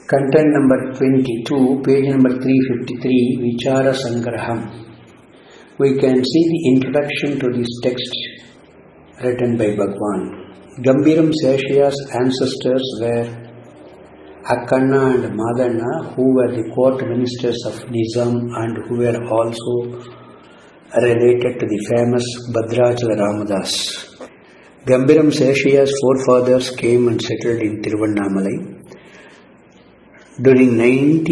Content number 22, page number 353, Vichara Sangraham. We can see the introduction to this text written by Bhagwan. Gambiram Seshaya's ancestors were Akkanna and Madanna, who were the court ministers of Nizam and who were also related to the famous Bhadrachala Ramadas. Gambiram Seshaya's forefathers came and settled in Tiruvannamalai. During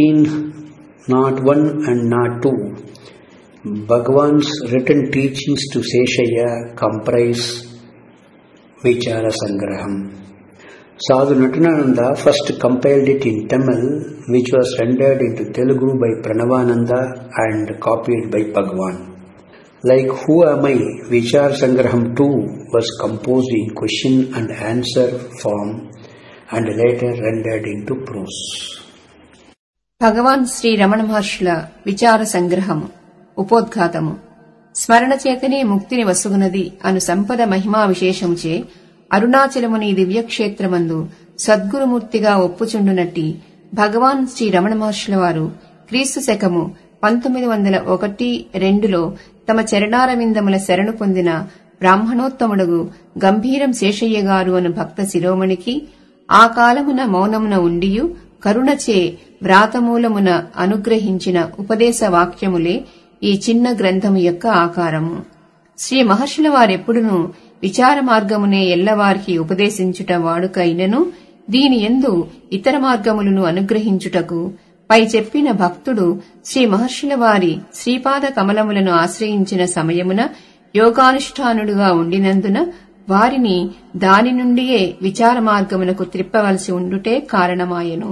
1901 and 02, Bhagwan's written teachings to Seshaya comprise Vichara Sangraham. Sadhu Natanananda first compiled it in Tamil, which was rendered into Telugu by Pranavananda and copied by Bhagwan. Like Who Am I, Vichar Sangraham too was composed in question and answer form and later rendered into prose. భగవాన్ శ్రీ రమణ మహర్షుల విచార సంగ్రహము ఉపోద్ఘాతము స్మరణ చేతనే ముక్తిని వసుగునది అను సంపద మహిమా విశేషముచే అరుణాచలముని దివ్యక్షేత్రమందు సద్గురుమూర్తిగా ఒప్పుచుండునట్టి భగవాన్ శ్రీ రమణ మహర్షుల వారు క్రీస్తు శకము పంతొమ్మిది వందల ఒకటి రెండులో తమ చరణారవిందముల శరణు పొందిన బ్రాహ్మణోత్తముడుగు గంభీరం శేషయ్య గారు అను భక్త శిరోమణికి ఆ కాలమున మౌనమున ఉండియు కరుణచే వ్రాతమూలమున అనుగ్రహించిన ఉపదేశ వాక్యములే ఈ చిన్న గ్రంథము యొక్క ఆకారము శ్రీ మహర్షుల వారెప్పుడునూ విచార మార్గమునే ఎల్లవారికి ఉపదేశించుట వాడుకైనను దీని ఎందు ఇతర మార్గములను అనుగ్రహించుటకు పై చెప్పిన భక్తుడు శ్రీ మహర్షుల వారి శ్రీపాద కమలములను ఆశ్రయించిన సమయమున యోగానుష్ఠానుడుగా ఉండినందున వారిని దాని నుండియే విచార మార్గమునకు త్రిప్పవలసి ఉండుటే కారణమాయెను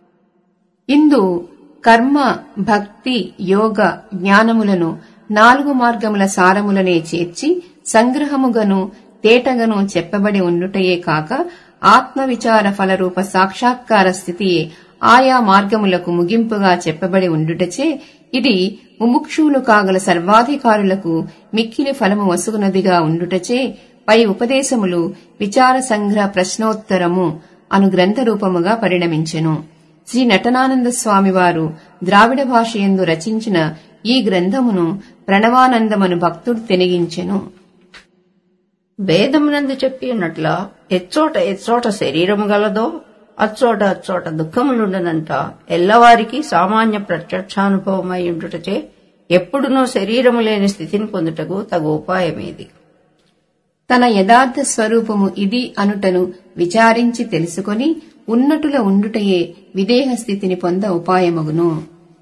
ఇందు కర్మ భక్తి యోగ జ్ఞానములను నాలుగు మార్గముల సారములనే చేర్చి సంగ్రహముగను తేటగను చెప్పబడి ఉండుటయే కాక ఆత్మవిచార ఫలరూప సాక్షాత్కార స్థితియే ఆయా మార్గములకు ముగింపుగా చెప్పబడి ఉండుటచే ఇది ముముక్షువులు కాగల సర్వాధికారులకు మిక్కిలి ఫలము వసుగునదిగా ఉండుటచే పై ఉపదేశములు విచార సంగ్రహ ప్రశ్నోత్తరము అను గ్రంథ రూపముగా పరిణమించెను శ్రీ నటనానంద స్వామివారు ద్రావిడ భాషయందు రచించిన ఈ గ్రంథమును ప్రణవానందమను భక్తుడు తెనిగించెను వేదమునందు చెప్పినట్ల ఎచ్చోట ఎచ్చోట శరీరము గలదో అచ్చోట అచ్చోట దుఃఖములుండనంట ఎల్లవారికి సామాన్య ప్రత్యక్షానుభవమై ఉండుటచే ఎప్పుడునూ శరీరము లేని స్థితిని పొందుటకు తగు ఉపాయమేది తన యథార్థ స్వరూపము ఇది అనుటను విచారించి తెలుసుకొని ఉన్నటుల ఉండుటయే విదేహ స్థితిని పొంద ఉపాయమగును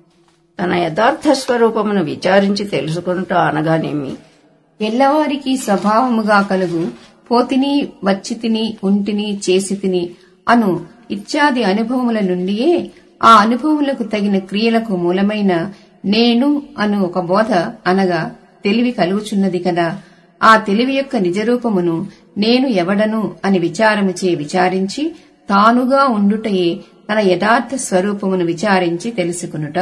తన యథార్థ స్వరూపమును విచారించి తెలుసుకునుట అనగానేమి ఎల్లవారికి స్వభావముగా కలుగు పోతిని వచ్చితిని ఉంటిని చేసితిని అను ఇత్యాది అనుభవముల నుండియే ఆ అనుభవములకు తగిన క్రియలకు మూలమైన నేను అను ఒక బోధ అనగా తెలివి కలుగుచున్నది కదా ఆ తెలివి యొక్క నిజరూపమును నేను ఎవడను అని విచారముచే విచారించి తానుగా ఉండుటయే తన యథార్థ స్వరూపమును విచారించి తెలుసుకునుట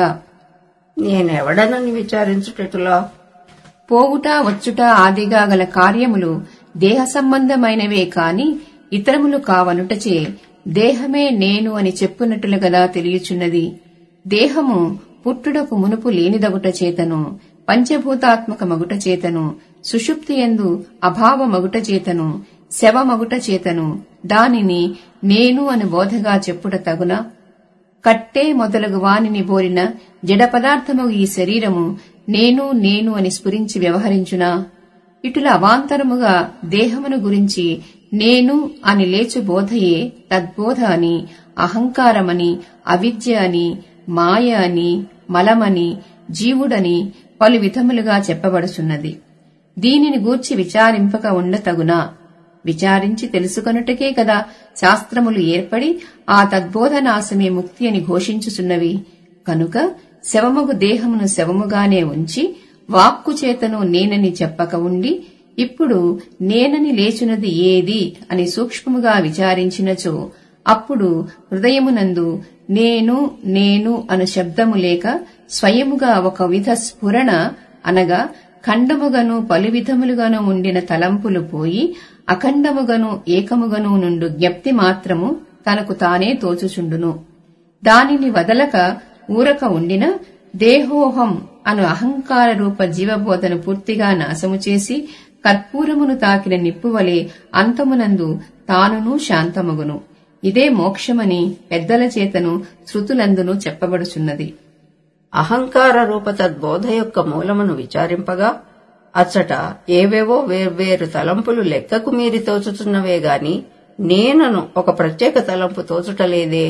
నేనెవడనని విచారించుటలా పోవుట వచ్చుట ఆదిగా గల కార్యములు దేహ సంబంధమైనవే కాని ఇతరములు కావనుటచే దేహమే నేను అని చెప్పునట్టులు గదా తెలియచున్నది దేహము పుట్టుడకు మునుపు లేనిదగుట చేతను పంచభూతాత్మక మగుట చేతను సుషుప్తి ఎందు అభావ మగుట చేతను శవ మగుట చేతను దానిని నేను అని బోధగా చెప్పుట తగునా కట్టే మొదలగు వానిని బోరిన జడ పదార్థము ఈ శరీరము నేను నేను అని స్ఫురించి వ్యవహరించునా ఇటుల అవాంతరముగా దేహమును గురించి నేను అని లేచు బోధయే తద్బోధ అని అహంకారమని అవిద్య అని మాయ అని మలమని జీవుడని పలు విధములుగా చెప్పబడుచున్నది దీనిని గూర్చి విచారింపక ఉండతగునా విచారించి తెలుసుకొనుటకే కదా శాస్త్రములు ఏర్పడి ఆ తద్బోధనాశమే ముక్తి అని ఘోషించుచున్నవి కనుక శవముగు దేహమును శవముగానే ఉంచి వాక్కు చేతను నేనని చెప్పక ఉండి ఇప్పుడు నేనని లేచున్నది ఏది అని సూక్ష్మముగా విచారించినచో అప్పుడు హృదయమునందు నేను నేను అను శబ్దము లేక స్వయముగా ఒక విధ స్ఫురణ అనగా ఖండముగను పలు విధములుగాను ఉండిన తలంపులు పోయి అఖండముగను ఏకముగను నుండు జ్ఞప్తి మాత్రము తనకు తానే తోచుచుండును దానిని వదలక ఊరక ఉండిన దేహోహం అను అహంకార రూప జీవబోధను పూర్తిగా నాశము చేసి కర్పూరమును తాకిన నిప్పువలే అంతమునందు తానును శాంతమగును ఇదే మోక్షమని పెద్దల చేతను శృతులందును చెప్పబడుచున్నది అహంకార రూప తద్బోధ యొక్క మూలమును విచారింపగా అచ్చట ఏవేవో వేర్వేరు తలంపులు లెక్కకు మీరి తోచుతున్నవే గాని నేనను ఒక ప్రత్యేక తలంపు తోచుటలేదే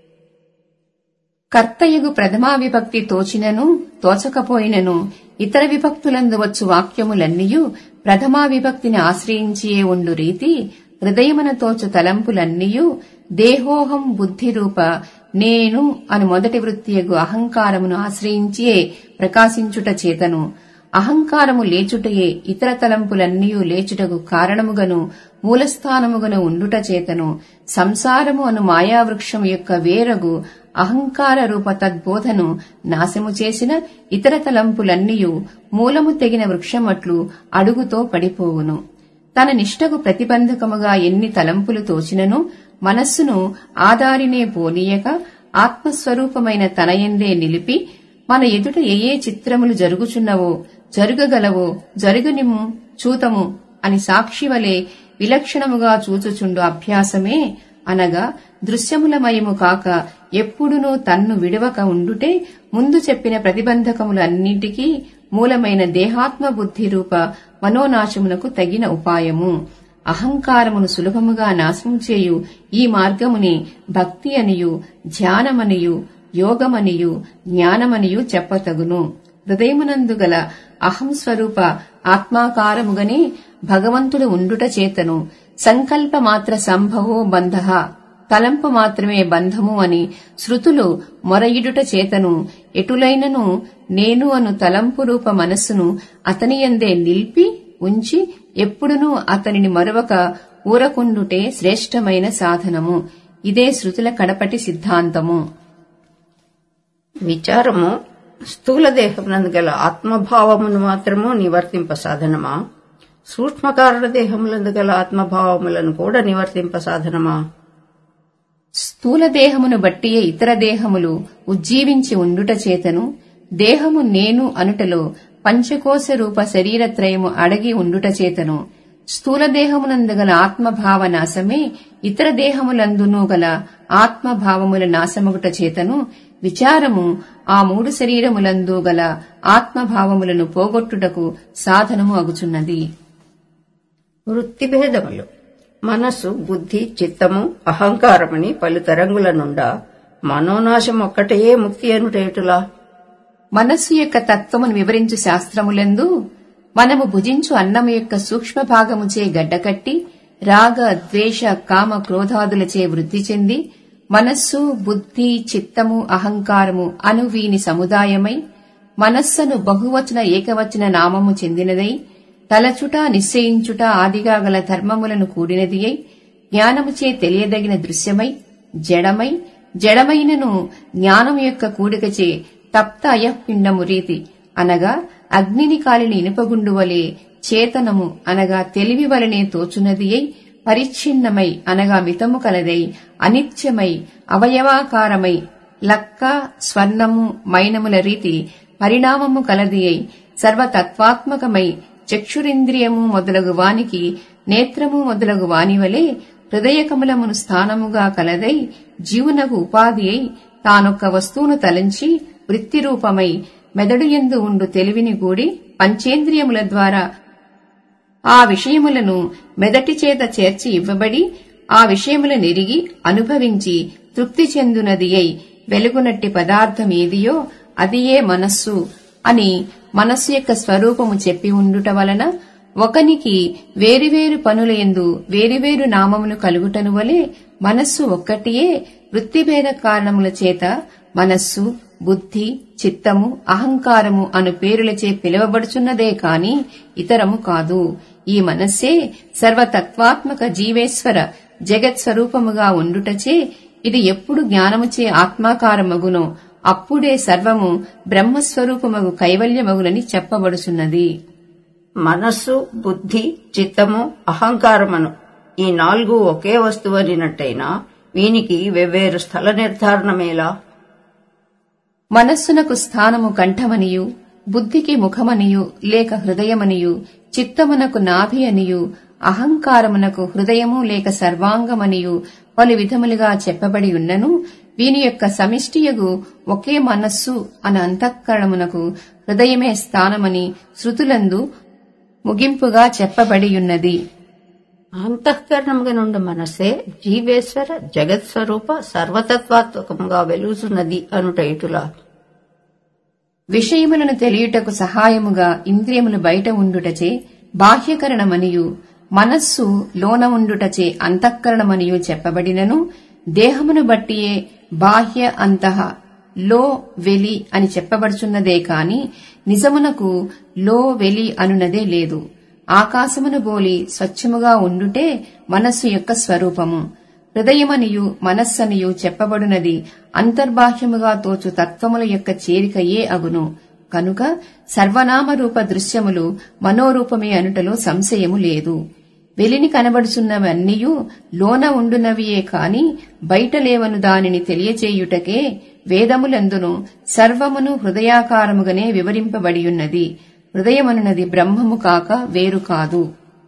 కర్తయగు ప్రథమా విభక్తి తోచినను తోచకపోయినను ఇతర విభక్తులందు వచ్చు వాక్యములన్నీయు ప్రథమా విభక్తిని ఆశ్రయించియే ఉండు రీతి హృదయమున తోచు తలంపులన్నీయు దేహోహం బుద్ధిరూప నేను అను మొదటి వృత్తియగు అహంకారమును ఆశ్రయించియే ప్రకాశించుట చేతను అహంకారము లేచుటయే ఇతర తలంపులన్నీయు లేచుటకు కారణముగను మూలస్థానముగను ఉండుట చేతను సంసారము అను మాయావృక్షము యొక్క వేరగు అహంకార రూప తద్బోధను నాశము చేసిన ఇతర తలంపులన్నీయు మూలము తెగిన వృక్షమట్లు అడుగుతో పడిపోవును తన నిష్టకు ప్రతిబంధకముగా ఎన్ని తలంపులు తోచినను మనస్సును ఆదారినే పోనీయక ఆత్మస్వరూపమైన తనయందే నిలిపి మన ఎదుట ఏ ఏ చిత్రములు జరుగుచున్నవో జరుగగలవో జరుగునిమ్ము చూతము అని సాక్షి వలె విలక్షణముగా చూచుచుండు అభ్యాసమే అనగా దృశ్యములమయము కాక ఎప్పుడునూ తన్ను విడవక ఉండుటే ముందు చెప్పిన ప్రతిబంధకములన్నింటికీ మూలమైన దేహాత్మ బుద్ధి రూప మనోనాశమునకు తగిన ఉపాయము అహంకారమును సులభముగా నాశనం చేయు ఈ మార్గముని భక్తి అనియు ధ్యానమనియు యోగమనియు జ్ఞానమనియు చెప్పతగును హృదయమునందు గల అహం స్వరూప ఆత్మాకారముగనే భగవంతుడు ఉండుట చేతను సంకల్ప మాత్ర సంభవో బంధ తలంపు మాత్రమే బంధము అని శృతులు మొరయిడుట చేతను ఎటులైనను నేను అను తలంపు రూప మనస్సును అతనియందే నిలిపి ఉంచి ఎప్పుడునూ అతనిని మరొక ఊరకుండుటే శ్రేష్టమైన సాధనము ఇదే శృతుల కడపటి సిద్ధాంతము విచారము స్థూల దేహమునందు గల ఆత్మభావమును మాత్రము నివర్తింప సాధనమా సూక్ష్మకారణ దేహములందు గల ఆత్మభావములను కూడా నివర్తింప సాధనమా స్థూల దేహమును బట్టియే ఇతర దేహములు ఉజ్జీవించి ఉండుట చేతను దేహము నేను అనుటలో పంచకోశ రూప శరీరత్రయము అడగి ఉండుట చేతను స్థూల దేహమునందు గల ఆత్మభావ నాశమే ఇతర దేహములందునూ గల ఆత్మభావముల నాశమగుట చేతను విచారము ఆ మూడు శరీరములందు గల ఆత్మభావములను పోగొట్టుటకు సాధనము అగుచున్నది వృత్తి భేదములు మనస్సు బుద్ధి చిత్తము అహంకారమని పలు తరంగుల నుండా మనోనాశం ఒక్కటే ముక్తి అనుటేటులా మనస్సు యొక్క తత్వమును వివరించు శాస్త్రములందు మనము భుజించు అన్నము యొక్క సూక్ష్మ భాగముచే గడ్డకట్టి రాగ ద్వేష కామ క్రోధాదులచే వృద్ధి చెంది మనస్సు బుద్ధి చిత్తము అహంకారము అను వీని సముదాయమై మనస్సును బహువచన ఏకవచన నామము చెందినదై తలచుట నిశ్చయించుట ఆదిగా గల ధర్మములను కూడినది అయి జ్ఞానముచే తెలియదగిన దృశ్యమై జడమై జడమైనను జ్ఞానము యొక్క కూడికచే తప్త అయఃపిండము రీతి అనగా అగ్నిని కాలిని ఇనుపగుండు వలె చేతనము అనగా తెలివి వలనే తోచునది అయి పరిచ్ఛిన్నమై అనగా మితము కలదై అనిత్యమై అవయవాకారమై లక్క స్వర్ణము మైనముల రీతి పరిణామము కలది అయి సర్వతత్వాత్మకమై చక్షురింద్రియము మొదలగు వానికి నేత్రము మొదలగు వాని వలె హృదయకమలమును స్థానముగా కలదై జీవునకు ఉపాధి అయి తానొక్క వస్తువును తలంచి వృత్తిరూపమై మెదడు ఎందు ఉండు తెలివిని కూడి పంచేంద్రియముల ద్వారా ఆ విషయములను మెదటి చేత చేర్చి ఇవ్వబడి ఆ విషయముల నెరిగి అనుభవించి తృప్తి చెందునది అయి వెలుగునట్టి పదార్థమేదియో అదియే మనస్సు అని మనస్సు యొక్క స్వరూపము చెప్పి ఉండుట వలన ఒకనికి వేరువేరు పనులయందు వేరువేరు నామములు కలుగుటను వలె మనస్సు ఒక్కటియే వృత్తిభేద కారణముల చేత మనస్సు బుద్ధి చిత్తము అహంకారము అను పేరులచే పిలువబడుచున్నదే కాని ఇతరము కాదు ఈ మనస్సే సర్వతత్వాత్మక జీవేశ్వర జగత్ స్వరూపముగా ఉండుటచే ఇది ఎప్పుడు జ్ఞానముచే ఆత్మాకారమగునో అప్పుడే సర్వము బ్రహ్మస్వరూపమగు కైవల్యమగునని చెప్పబడుచున్నది మనస్సు బుద్ధి చిత్తము అహంకారమను ఈ నాలుగు ఒకే వస్తువనినట్టయినా వీనికి వెవ్వేరు స్థల నిర్ధారణమేలా మనస్సునకు స్థానము కంఠమనియు బుద్ధికి ముఖమనియు లేక హృదయమనియు చిత్తమునకు నాభి అనియు అహంకారమునకు హృదయము లేక సర్వాంగమనియు పలు విధములుగా చెప్పబడి ఉన్నను వీని యొక్క సమిష్టియగు ఒకే మనస్సు అన అంతఃకరణమునకు హృదయమే స్థానమని శృతులందు ముగింపుగా చెప్పబడియున్నది అంతఃకరణముగా నుండి మనసే జీవేశ్వర జగత్స్వరూప సర్వతత్వాత్మకంగా వెలుగుతున్నది అనుట ఇటులా విషయములను తెలియుటకు సహాయముగా ఇంద్రియములు బయట ఉండుటచే బాహ్యకరణమనియు మనస్సు లోన ఉండుటచే అంతఃకరణమనియు చెప్పబడినను దేహమును బట్టియే బాహ్య అంతః లో వెలి అని చెప్పబడుచున్నదే కాని నిజమునకు లో వెలి అనునదే లేదు ఆకాశమును బోలి స్వచ్ఛముగా ఉండుటే మనస్సు యొక్క స్వరూపము హృదయమనియు మనస్సనియు చెప్పబడునది అంతర్బాహ్యముగా తోచు తత్వముల యొక్క చేరికయే అగును కనుక సర్వనామరూప దృశ్యములు మనోరూపమే అనుటలో సంశయము లేదు వెలిని కనబడుచున్నవన్నీయు లోన ఉండునవియే కాని బయట లేవను దానిని తెలియచేయుటకే వేదములందును సర్వమును హృదయాకారముగానే వివరింపబడియున్నది హృదయమనున్నది బ్రహ్మము కాక వేరు కాదు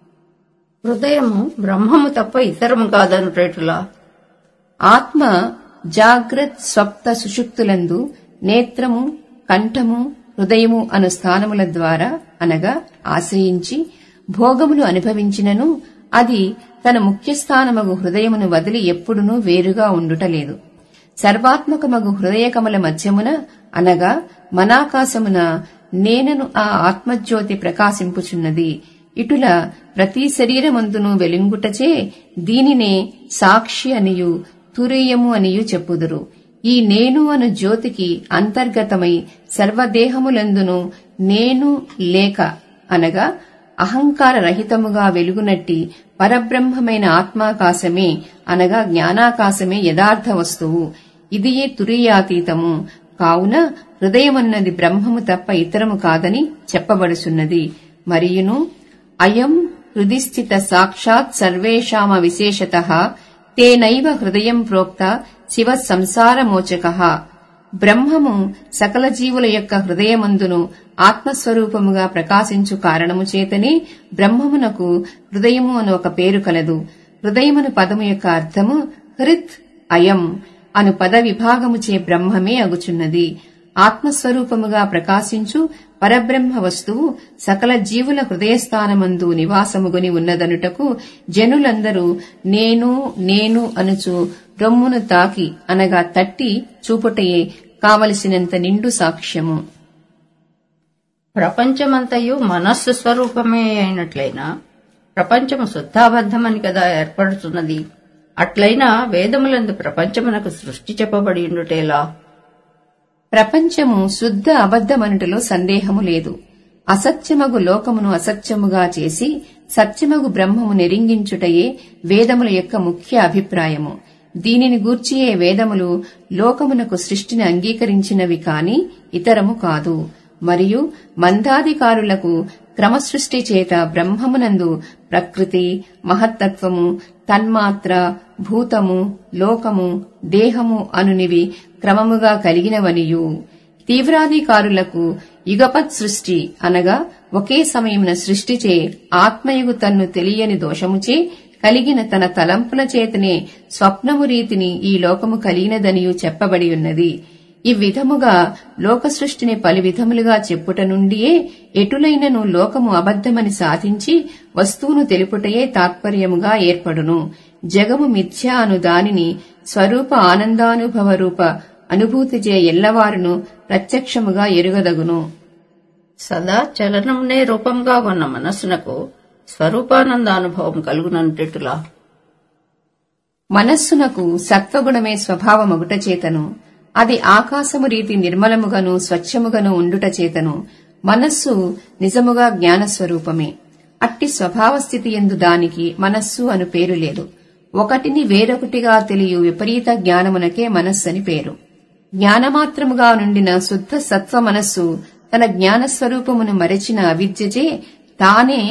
హృదయము బ్రహ్మము తప్ప ఇతరము కాదనుటేటులా ఆత్మ జాగ్రత్ స్వప్త సుషుప్తులందు నేత్రము కంఠము హృదయము అను స్థానముల ద్వారా అనగా ఆశ్రయించి భోగములు అనుభవించినను అది తన ముఖ్య స్థానమగు హృదయమును వదిలి ఎప్పుడునూ వేరుగా ఉండుటలేదు సర్వాత్మకమగు హృదయ కమల మధ్యమున అనగా మనాకాశమున నేనను ఆ ఆత్మజ్యోతి ప్రకాశింపుచున్నది ఇటుల ప్రతి శరీరమందును వెలుంగుటచే దీనినే సాక్షి అనియు తురీయము అనియు చెప్పుదురు ఈ నేను అను జ్యోతికి అంతర్గతమై సర్వదేహములందును నేను లేక అనగా అహంకార రహితముగా వెలుగునట్టి పరబ్రహ్మమైన ఆత్మాకాశమే అనగా జ్ఞానాకాశమే యథార్థ వస్తువు ఇదియే తురీయాతీతము కావున హృదయమన్నది బ్రహ్మము తప్ప ఇతరము కాదని చెప్పబడుచున్నది మరియును అయం హృదిస్థిత సాక్షాత్ సర్వేషామ విశేషత తేనైవ హృదయం ప్రోక్త శివ సంసారమోచక బ్రహ్మము సకల జీవుల యొక్క హృదయమందును ఆత్మస్వరూపముగా ప్రకాశించు కారణము చేతనే బ్రహ్మమునకు హృదయము అను ఒక పేరు కలదు హృదయమును పదము యొక్క అర్థము హృత్ అయం అను పద విభాగముచే బ్రహ్మమే అగుచున్నది ఆత్మస్వరూపముగా ప్రకాశించు పరబ్రహ్మ వస్తువు సకల జీవుల హృదయస్థానమందు నివాసముగుని ఉన్నదనుటకు జనులందరూ నేను నేను అనుచు రొమ్మును తాకి అనగా తట్టి చూపుటయే కావలసినంత నిండు సాక్ష్యము ప్రపంచమంతయు మనస్సు స్వరూపమే అయినట్లయినా ప్రపంచము శుద్ధాబద్ధమని కదా ఏర్పడుతున్నది అట్లయినా వేదములందు ప్రపంచమునకు సృష్టి చెప్పబడి ఉండుటేలా ప్రపంచము శుద్ధ అబద్ధమనుటలో సందేహము లేదు అసత్యమగు లోకమును అసత్యముగా చేసి సత్యమగు బ్రహ్మము నెరింగించుటయే వేదముల యొక్క ముఖ్య అభిప్రాయము దీనిని గూర్చియే వేదములు లోకమునకు సృష్టిని అంగీకరించినవి కాని ఇతరము కాదు మరియు మందాధికారులకు క్రమసృష్టి చేత బ్రహ్మమునందు ప్రకృతి మహత్తత్వము తన్మాత్ర భూతము లోకము దేహము అనునివి క్రమముగా కలిగినవనియు తీవ్రాధికారులకు యుగపత్ సృష్టి అనగా ఒకే సమయమున సృష్టిచే ఆత్మయుగు తన్ను తెలియని దోషముచే కలిగిన తన తలంపుల చేతనే స్వప్నము రీతిని ఈ లోకము కలిగినదనియు చెప్పబడి ఉన్నది ఈ విధముగా లోక సృష్టిని పలు విధములుగా చెప్పుట నుండియే ఎటులైనను లోకము అబద్ధమని సాధించి వస్తువును తెలుపుటయే తాత్పర్యముగా ఏర్పడును జగము మిథ్య అను దానిని స్వరూప ఆనందానుభవ రూప అనుభూతిచే ఎల్లవారును ప్రత్యక్షముగా ఎరుగదగును సదా చలనమునే రూపంగా ఉన్న మనస్సునకు స్వరూపానందానుభవం కలుగునంటేటులా మనస్సునకు సత్వగుణమే స్వభావమగుట చేతను అది ఆకాశము రీతి నిర్మలముగను స్వచ్ఛముగను ఉండుట చేతను మనస్సు నిజముగా జ్ఞానస్వరూపమే అట్టి స్వభావస్థితి ఎందు దానికి మనస్సు అను పేరు లేదు ఒకటిని వేరొకటిగా తెలియ విపరీత జ్ఞానమునకే మనస్సని పేరు జ్ఞానమాత్రముగా నుండిన శుద్ధ సత్వ మనస్సు తన జ్ఞానస్వరూపమును మరచిన అవిద్యచే తానే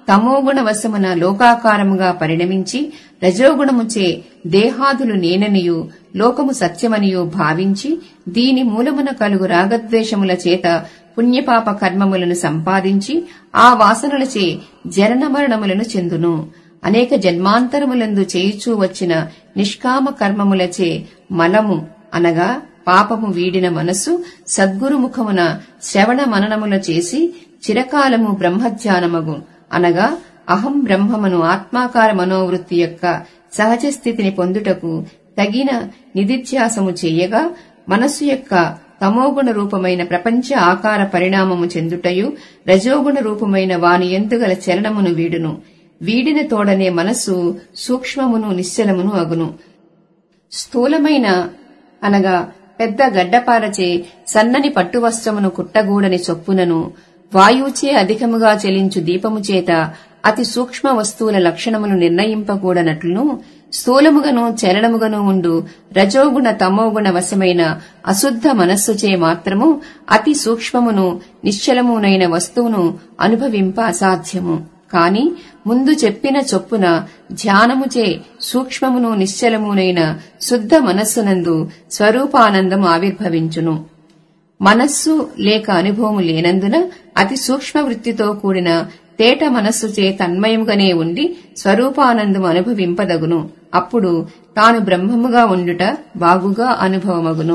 తమోగుణ వశమున లోకాకారముగా పరిణమించి రజోగుణముచే దేహాదులు నేననియు లోకము సత్యమనియు భావించి దీని మూలమున కలుగు రాగద్వేషముల చేత పుణ్యపాప కర్మములను సంపాదించి ఆ వాసనలచే జనన మరణములను చెందును అనేక జన్మాంతరములందు చేయుచూ వచ్చిన నిష్కామ కర్మములచే మలము అనగా పాపము వీడిన మనస్సు సద్గురుముఖమున శ్రవణ మననముల చేసి చిరకాలము బ్రహ్మధ్యానమగు అనగా అహం బ్రహ్మమును ఆత్మాకార మనోవృత్తి యొక్క సహజ స్థితిని పొందుటకు తగిన నిదిధ్యాసము చేయగా మనస్సు యొక్క తమోగుణ రూపమైన ప్రపంచ ఆకార పరిణామము చెందుటయు రజోగుణ రూపమైన వాని ఎందుగల చలనమును వీడును వీడిన తోడనే మనస్సు సూక్ష్మమును నిశ్చలమును అగును స్థూలమైన అనగా పెద్ద గడ్డపారచే సన్నని పట్టువస్త్రమును కుట్టగూడని చొప్పునను వాయువుచే అధికముగా చెలించు దీపము చేత అతి సూక్ష్మ వస్తువుల లక్షణములు నిర్ణయింపకూడనట్లును స్థూలముగను చలనముగను ఉండు రజోగుణ తమోగుణ వశమైన అశుద్ధ మనస్సుచే మాత్రము అతి సూక్ష్మమును నిశ్చలమునైన వస్తువును అనుభవింప అసాధ్యము కాని ముందు చెప్పిన చొప్పున ధ్యానముచే సూక్ష్మమును నిశ్చలమునైన శుద్ధ మనస్సునందు స్వరూపానందం ఆవిర్భవించును మనస్సు లేక అనుభవము లేనందున అతి సూక్ష్మ వృత్తితో కూడిన తేట మనస్సుచే తన్మయముగానే ఉండి స్వరూపానందము అనుభవింపదగును అప్పుడు తాను బ్రహ్మముగా ఉండుట బాగుగా అనుభవమగును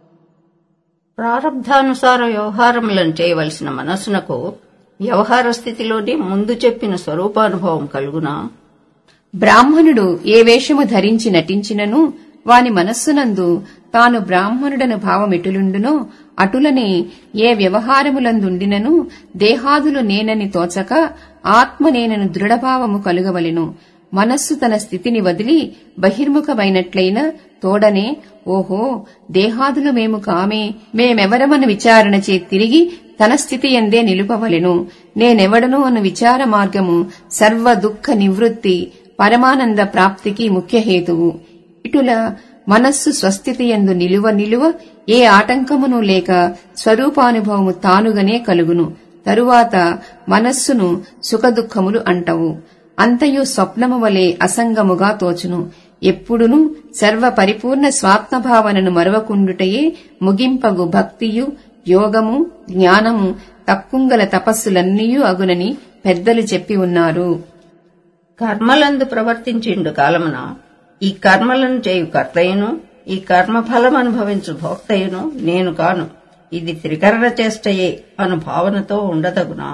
ప్రారంధానుసార వ్యవహారములను చేయవలసిన మనస్సునకు వ్యవహార స్థితిలోనే ముందు చెప్పిన స్వరూపానుభవం కలుగునా బ్రాహ్మణుడు ఏ వేషము ధరించి నటించినను వాని మనస్సునందు తాను బ్రాహ్మణుడను భావమెటులుండునో అటులనే ఏ వ్యవహారములందుండినను దేహాదులు నేనని తోచక ఆత్మ నేనను దృఢభావము కలుగవలెను మనస్సు తన స్థితిని వదిలి బహిర్ముఖమైనట్లయిన తోడనే ఓహో దేహాదులు మేము కామే మేమెవరమను విచారణ చే తిరిగి తన స్థితి ఎందే నిలుపవలెను నేనెవడను అన్న విచార మార్గము సర్వ దుఃఖ నివృత్తి పరమానంద ప్రాప్తికి ముఖ్య హేతువు ఇటుల మనస్సు స్వస్థితి ఎందు నిలువ నిలువ ఏ ఆటంకమును లేక స్వరూపానుభవము తానుగనే కలుగును తరువాత మనస్సును సుఖదుఖములు అంటవు అంతయు స్వప్నము వలె అసంగముగా తోచును ఎప్పుడును సర్వ పరిపూర్ణ స్వాత్మభావనను మరవకుండుటయే ముగింపగు భక్తియు యోగము జ్ఞానము తక్కుంగల తపస్సులన్నీయూ అగునని పెద్దలు చెప్పి ఉన్నారు కర్మలందు ప్రవర్తించిండు కాలమున ఈ కర్మలను చేయు కర్తయును ఈ కర్మఫలం అనుభవించు భోక్తయును నేను కాను ఇది త్రికరణ చేష్టయే అను భావనతో ఉండదగునా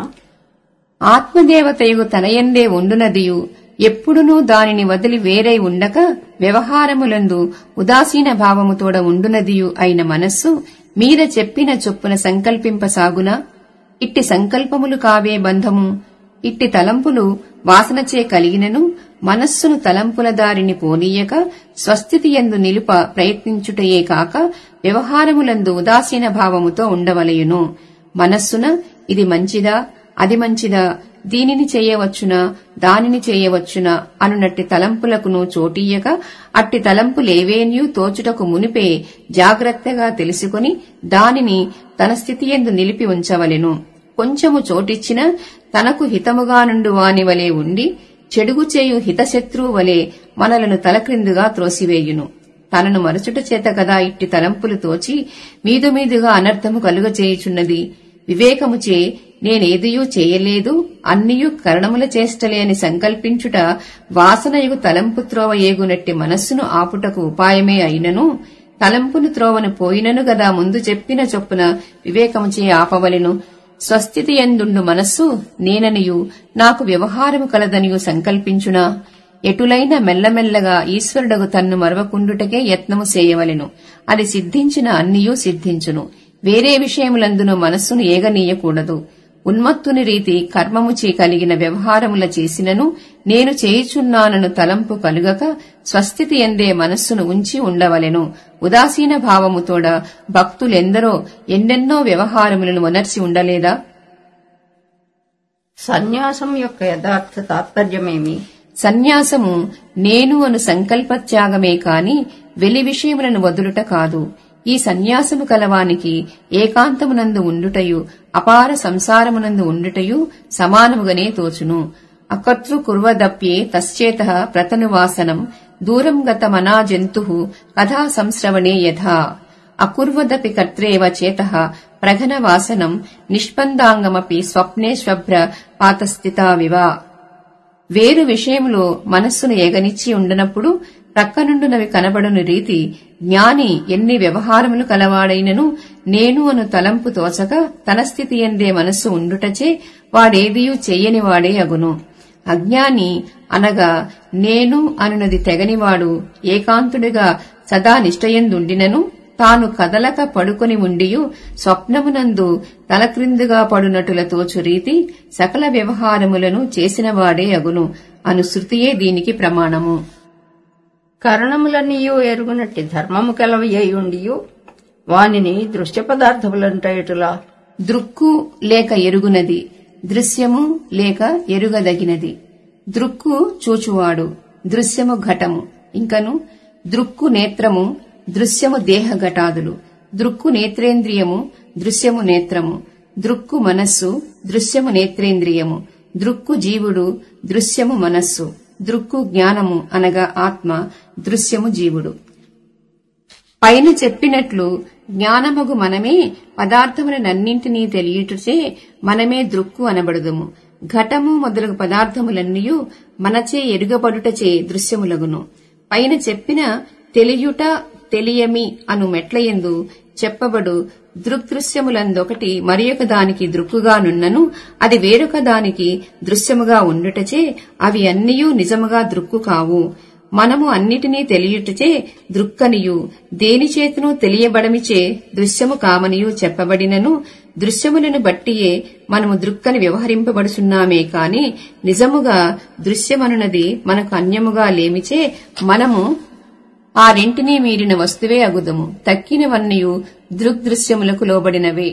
ఆత్మదేవతయు తనయందే ఉండునదియు ఎప్పుడునూ దానిని వదిలి వేరై ఉండక వ్యవహారములందు ఉదాసీన భావముతోడ ఉండునదియు అయిన మనస్సు మీర చెప్పిన చొప్పున సంకల్పింపసాగునా ఇట్టి సంకల్పములు కావే బంధము ఇట్టి తలంపులు వాసనచే కలిగినను మనస్సును తలంపుల దారిని పోనీయక స్వస్థితి ఎందు నిలుప ప్రయత్నించుటయే కాక వ్యవహారములందు ఉదాసీన భావముతో ఉండవలయును మనస్సున ఇది మంచిదా అది మంచిదా దీనిని చేయవచ్చునా దానిని చేయవచ్చునా అనునట్టి తలంపులకును చోటీయక అట్టి తలంపులేవేన్యూ తోచుటకు మునిపే జాగ్రత్తగా తెలుసుకొని దానిని తన స్థితి ఎందు నిలిపి ఉంచవలెను కొంచెము చోటిచ్చిన తనకు హితముగా నుండు వాని వలె ఉండి చెడుగు చేయు హితశత్రువు వలె మనలను తలక్రిందుగా త్రోసివేయును తనను మరచుట చేత కదా ఇట్టి తలంపులు తోచి మీదు మీదుగా అనర్థము కలుగచేయుచున్నది వివేకముచే నేనేదియూ చేయలేదు అన్నియు కరణముల చేష్టలే అని సంకల్పించుట వాసనయుగు తలంపు త్రోవ ఏగునట్టి మనస్సును ఆపుటకు ఉపాయమే అయినను తలంపును త్రోవను పోయినను గదా ముందు చెప్పిన చొప్పున వివేకముచే ఆపవలెను స్వస్థితి ఎందుండు మనస్సు నేననియు నాకు వ్యవహారము కలదనియు సంకల్పించునా ఎటులైన మెల్లమెల్లగా ఈశ్వరుడగు తన్ను మరవకుండుటకే యత్నము చేయవలెను అది సిద్ధించిన అన్నియూ సిద్ధించును వేరే విషయములందును మనస్సును ఏగనీయకూడదు ఉన్మత్తుని రీతి కర్మముచే కలిగిన వ్యవహారముల చేసినను నేను చేయుచున్నానను తలంపు కలుగక స్వస్థితి ఎందే మనస్సును ఉంచి ఉండవలెను ఉదాసీన భావముతోడ భక్తులెందరో ఎన్నెన్నో వ్యవహారములను మొనర్చి ఉండలేదా సన్యాసం యొక్క యథార్థ తాత్పర్యమేమి సన్యాసము నేను అను సంకల్పత్యాగమే కాని వెలి విషయములను వదులుట కాదు ఈ సన్యాసము కలవానికి ఏకాంతమునందు ఉండుటయు అపార సంసారమునందు ఉండుటయు సమానముగానే తోచును అకర్తృ కుర్వదప్యే తశ్చేత ప్రతనువాసనం దూరం గతమనా జంతు కథా సంశ్రవణే యథా అకుర్వదపి కర్త్రేవ చేత ప్రఘనవాసనం నిష్పందాంగమపి స్వప్నే శ్వభ్ర పాతస్థితావివ వేరు విషయములో మనస్సును ఎగనిచ్చి ఉండనప్పుడు ప్రక్కనుండునవి కనబడును రీతి జ్ఞాని ఎన్ని వ్యవహారములు కలవాడైనను నేను అను తలంపు తోచక తన స్థితి ఎందే మనస్సు ఉండుటచే వాడేదియూ చెయ్యనివాడే అగును అజ్ఞాని అనగా నేను అనునది తెగనివాడు ఏకాంతుడిగా సదా నిష్టయందుండినను తాను కదలక పడుకొని ఉండియు స్వప్నమునందు తలక్రిందుగా పడునటుల తోచు రీతి సకల వ్యవహారములను చేసినవాడే అగును అను శృతియే దీనికి ప్రమాణము కరణములన్నీయు ఎరుగునట్టి ధర్మము కలవయ్యుండియు వానిని దృశ్య పదార్థములంటేటులా దృక్కు లేక ఎరుగునది దృశ్యము లేక ఎరుగదగినది దృక్కు చూచువాడు దృశ్యము ఘటము ఇంకను దృక్కు నేత్రము దృశ్యము దేహ ఘటాదులు దృక్కు నేత్రేంద్రియము దృశ్యము నేత్రము దృక్కు మనస్సు దృశ్యము నేత్రేంద్రియము దృక్కు జీవుడు దృశ్యము మనస్సు దృక్కు జ్ఞానము అనగా ఆత్మ దృశ్యము జీవుడు పైన చెప్పినట్లు జ్ఞానమగు మనమే పదార్థములనన్నింటినీ తెలియటచే మనమే దృక్కు అనబడుదుము ఘటము మొదలగు పదార్థములన్నీయు మనచే ఎరుగబడుటచే దృశ్యములగును పైన చెప్పిన తెలియుట తెలియమి అను మెట్లయందు చెప్పబడు దృక్దృశ్యములందొకటి మరియొక దానికి దృక్కుగానున్నను అది వేరొక దానికి దృశ్యముగా ఉండుటచే అవి అన్నియూ నిజముగా దృక్కు కావు మనము అన్నిటినీ తెలియుటచే దృక్కనియు దేనిచేతను తెలియబడమిచే దృశ్యము కామనియు చెప్పబడినను దృశ్యములను బట్టియే మనము దృక్కని వ్యవహరింపబడుచున్నామే కాని నిజముగా దృశ్యమనున్నది మనకు అన్యముగా లేమిచే మనము ఆ రెంటినీ మీరిన వస్తువే అగుదము తక్కినవన్నయు దృగ్దృశ్యములకు లోబడినవే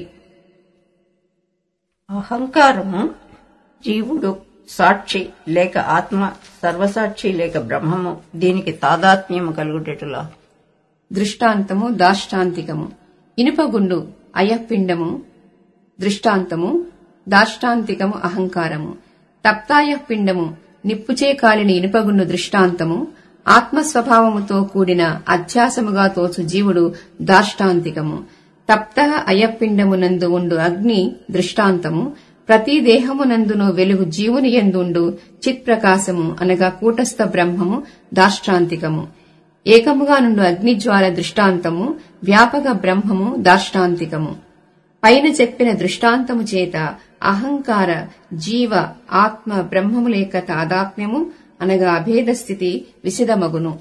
అహంకారము జీవుడు సాక్షి లేక ఆత్మ సర్వసాక్షి లేక బ్రహ్మము దీనికి తాదాత్మ్యము కలుగుటెటులా దృష్టాంతము దాష్టాంతికము ఇనుపగుండు అయఃపిండము దృష్టాంతము దాష్టాంతికము అహంకారము తప్తాయఃపిండము నిప్పుచే కాలిన ఇనుపగుండు దృష్టాంతము ఆత్మస్వభావముతో కూడిన అధ్యాసముగా తోచు జీవుడు దాష్టాంతికము తప్త అయపిండమునందు ఉండు అగ్ని దృష్టాంతము ప్రతి దేహమునందును వెలుగు జీవుని ఎందుండు చిత్ప్రకాశము అనగా కూటస్థ బ్రహ్మము దాష్టాంతికము ఏకముగా నుండు అగ్నిజ్వాల దృష్టాంతము వ్యాపక బ్రహ్మము దాష్టాంతికము పైన చెప్పిన దృష్టాంతము చేత అహంకార జీవ ఆత్మ బ్రహ్మముల యొక్క తాదాత్మ్యము అనగా అభేద స్థితి విశదమగును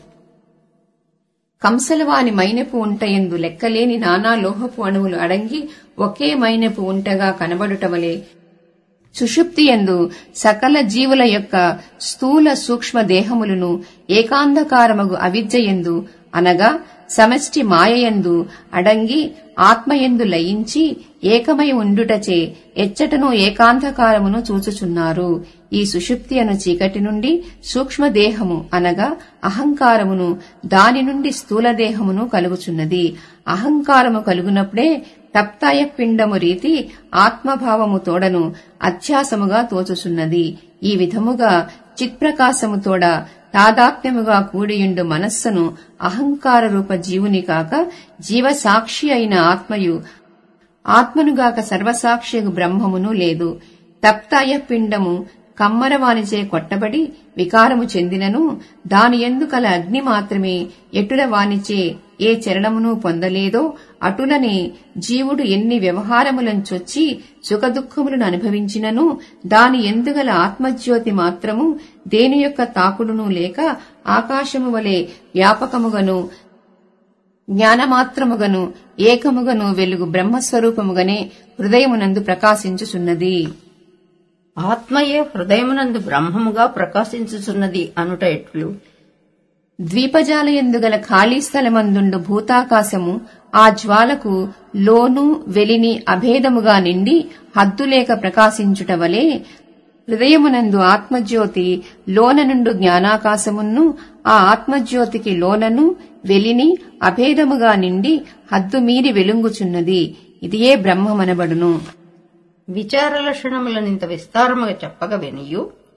కంసలవాని మైనపు ఉంటయందు లెక్కలేని నానా లోహపు అణువులు అడంగి ఒకే మైనపు ఉంటగా కనబడుటవలే సుషుప్తి ఎందు సకల జీవుల యొక్క స్థూల సూక్ష్మ దేహములను ఏకాంధకారమగు అవిద్యయందు అనగా సమష్టి మాయయందు అడంగి ఆత్మయందు లయించి ఏకమై ఉండుటచే ఎచ్చటను ఏకాంధకారమును చూచుచున్నారు ఈ సుషుప్తి అను చీకటి నుండి సూక్ష్మదేహము అనగా అహంకారమును దాని నుండి స్థూలదేహమును కలుగుచున్నది అహంకారము కలుగునప్పుడే తప్తాయ పిండము రీతి ఆత్మభావము తోడను అధ్యాసముగా తోచుచున్నది ఈ విధముగా చిత్ప్రకాశము తోడ తాదాత్మ్యముగా కూడియుండు మనస్సును అహంకార రూప జీవుని కాక జీవసాక్షి అయిన ఆత్మయు ఆత్మనుగాక సర్వసాక్షియగు బ్రహ్మమును లేదు తప్తాయ పిండము కమ్మరవానిచే కొట్టబడి వికారము చెందినను దాని ఎందు కల అగ్ని మాత్రమే ఎటుల వానిచే ఏ చరణమును పొందలేదో అటులనే జీవుడు ఎన్ని వ్యవహారములంచొచ్చి సుఖదుఖములను అనుభవించినను దాని ఎందుగల ఆత్మజ్యోతి మాత్రము దేని యొక్క తాకుడును లేక ఆకాశము వలె వ్యాపకముగను జ్ఞానమాత్రముగను ఏకముగను వెలుగు బ్రహ్మస్వరూపముగనే హృదయమునందు ప్రకాశించుచున్నది ఆత్మయే హృదయమునందు బ్రహ్మముగా ప్రకాశించుచున్నది అనుట ఎట్లు ద్వీపజాలయందుగల ఖాళీ స్థలమందుండు భూతాకాశము ఆ జ్వాలకు లోను వెలిని అభేదముగా నిండి హద్దులేక ప్రకాశించుట వలె హృదయమునందు ఆత్మజ్యోతి లోన నుండు జ్ఞానాకాశమును ఆ ఆత్మజ్యోతికి లోనను వెలిని అభేదముగా నిండి హద్దుమీరి వెలుంగుచున్నది ఇదియే బ్రహ్మమనబడును విచార లక్షణములనింత విస్తారముగా చెప్పగ వినియు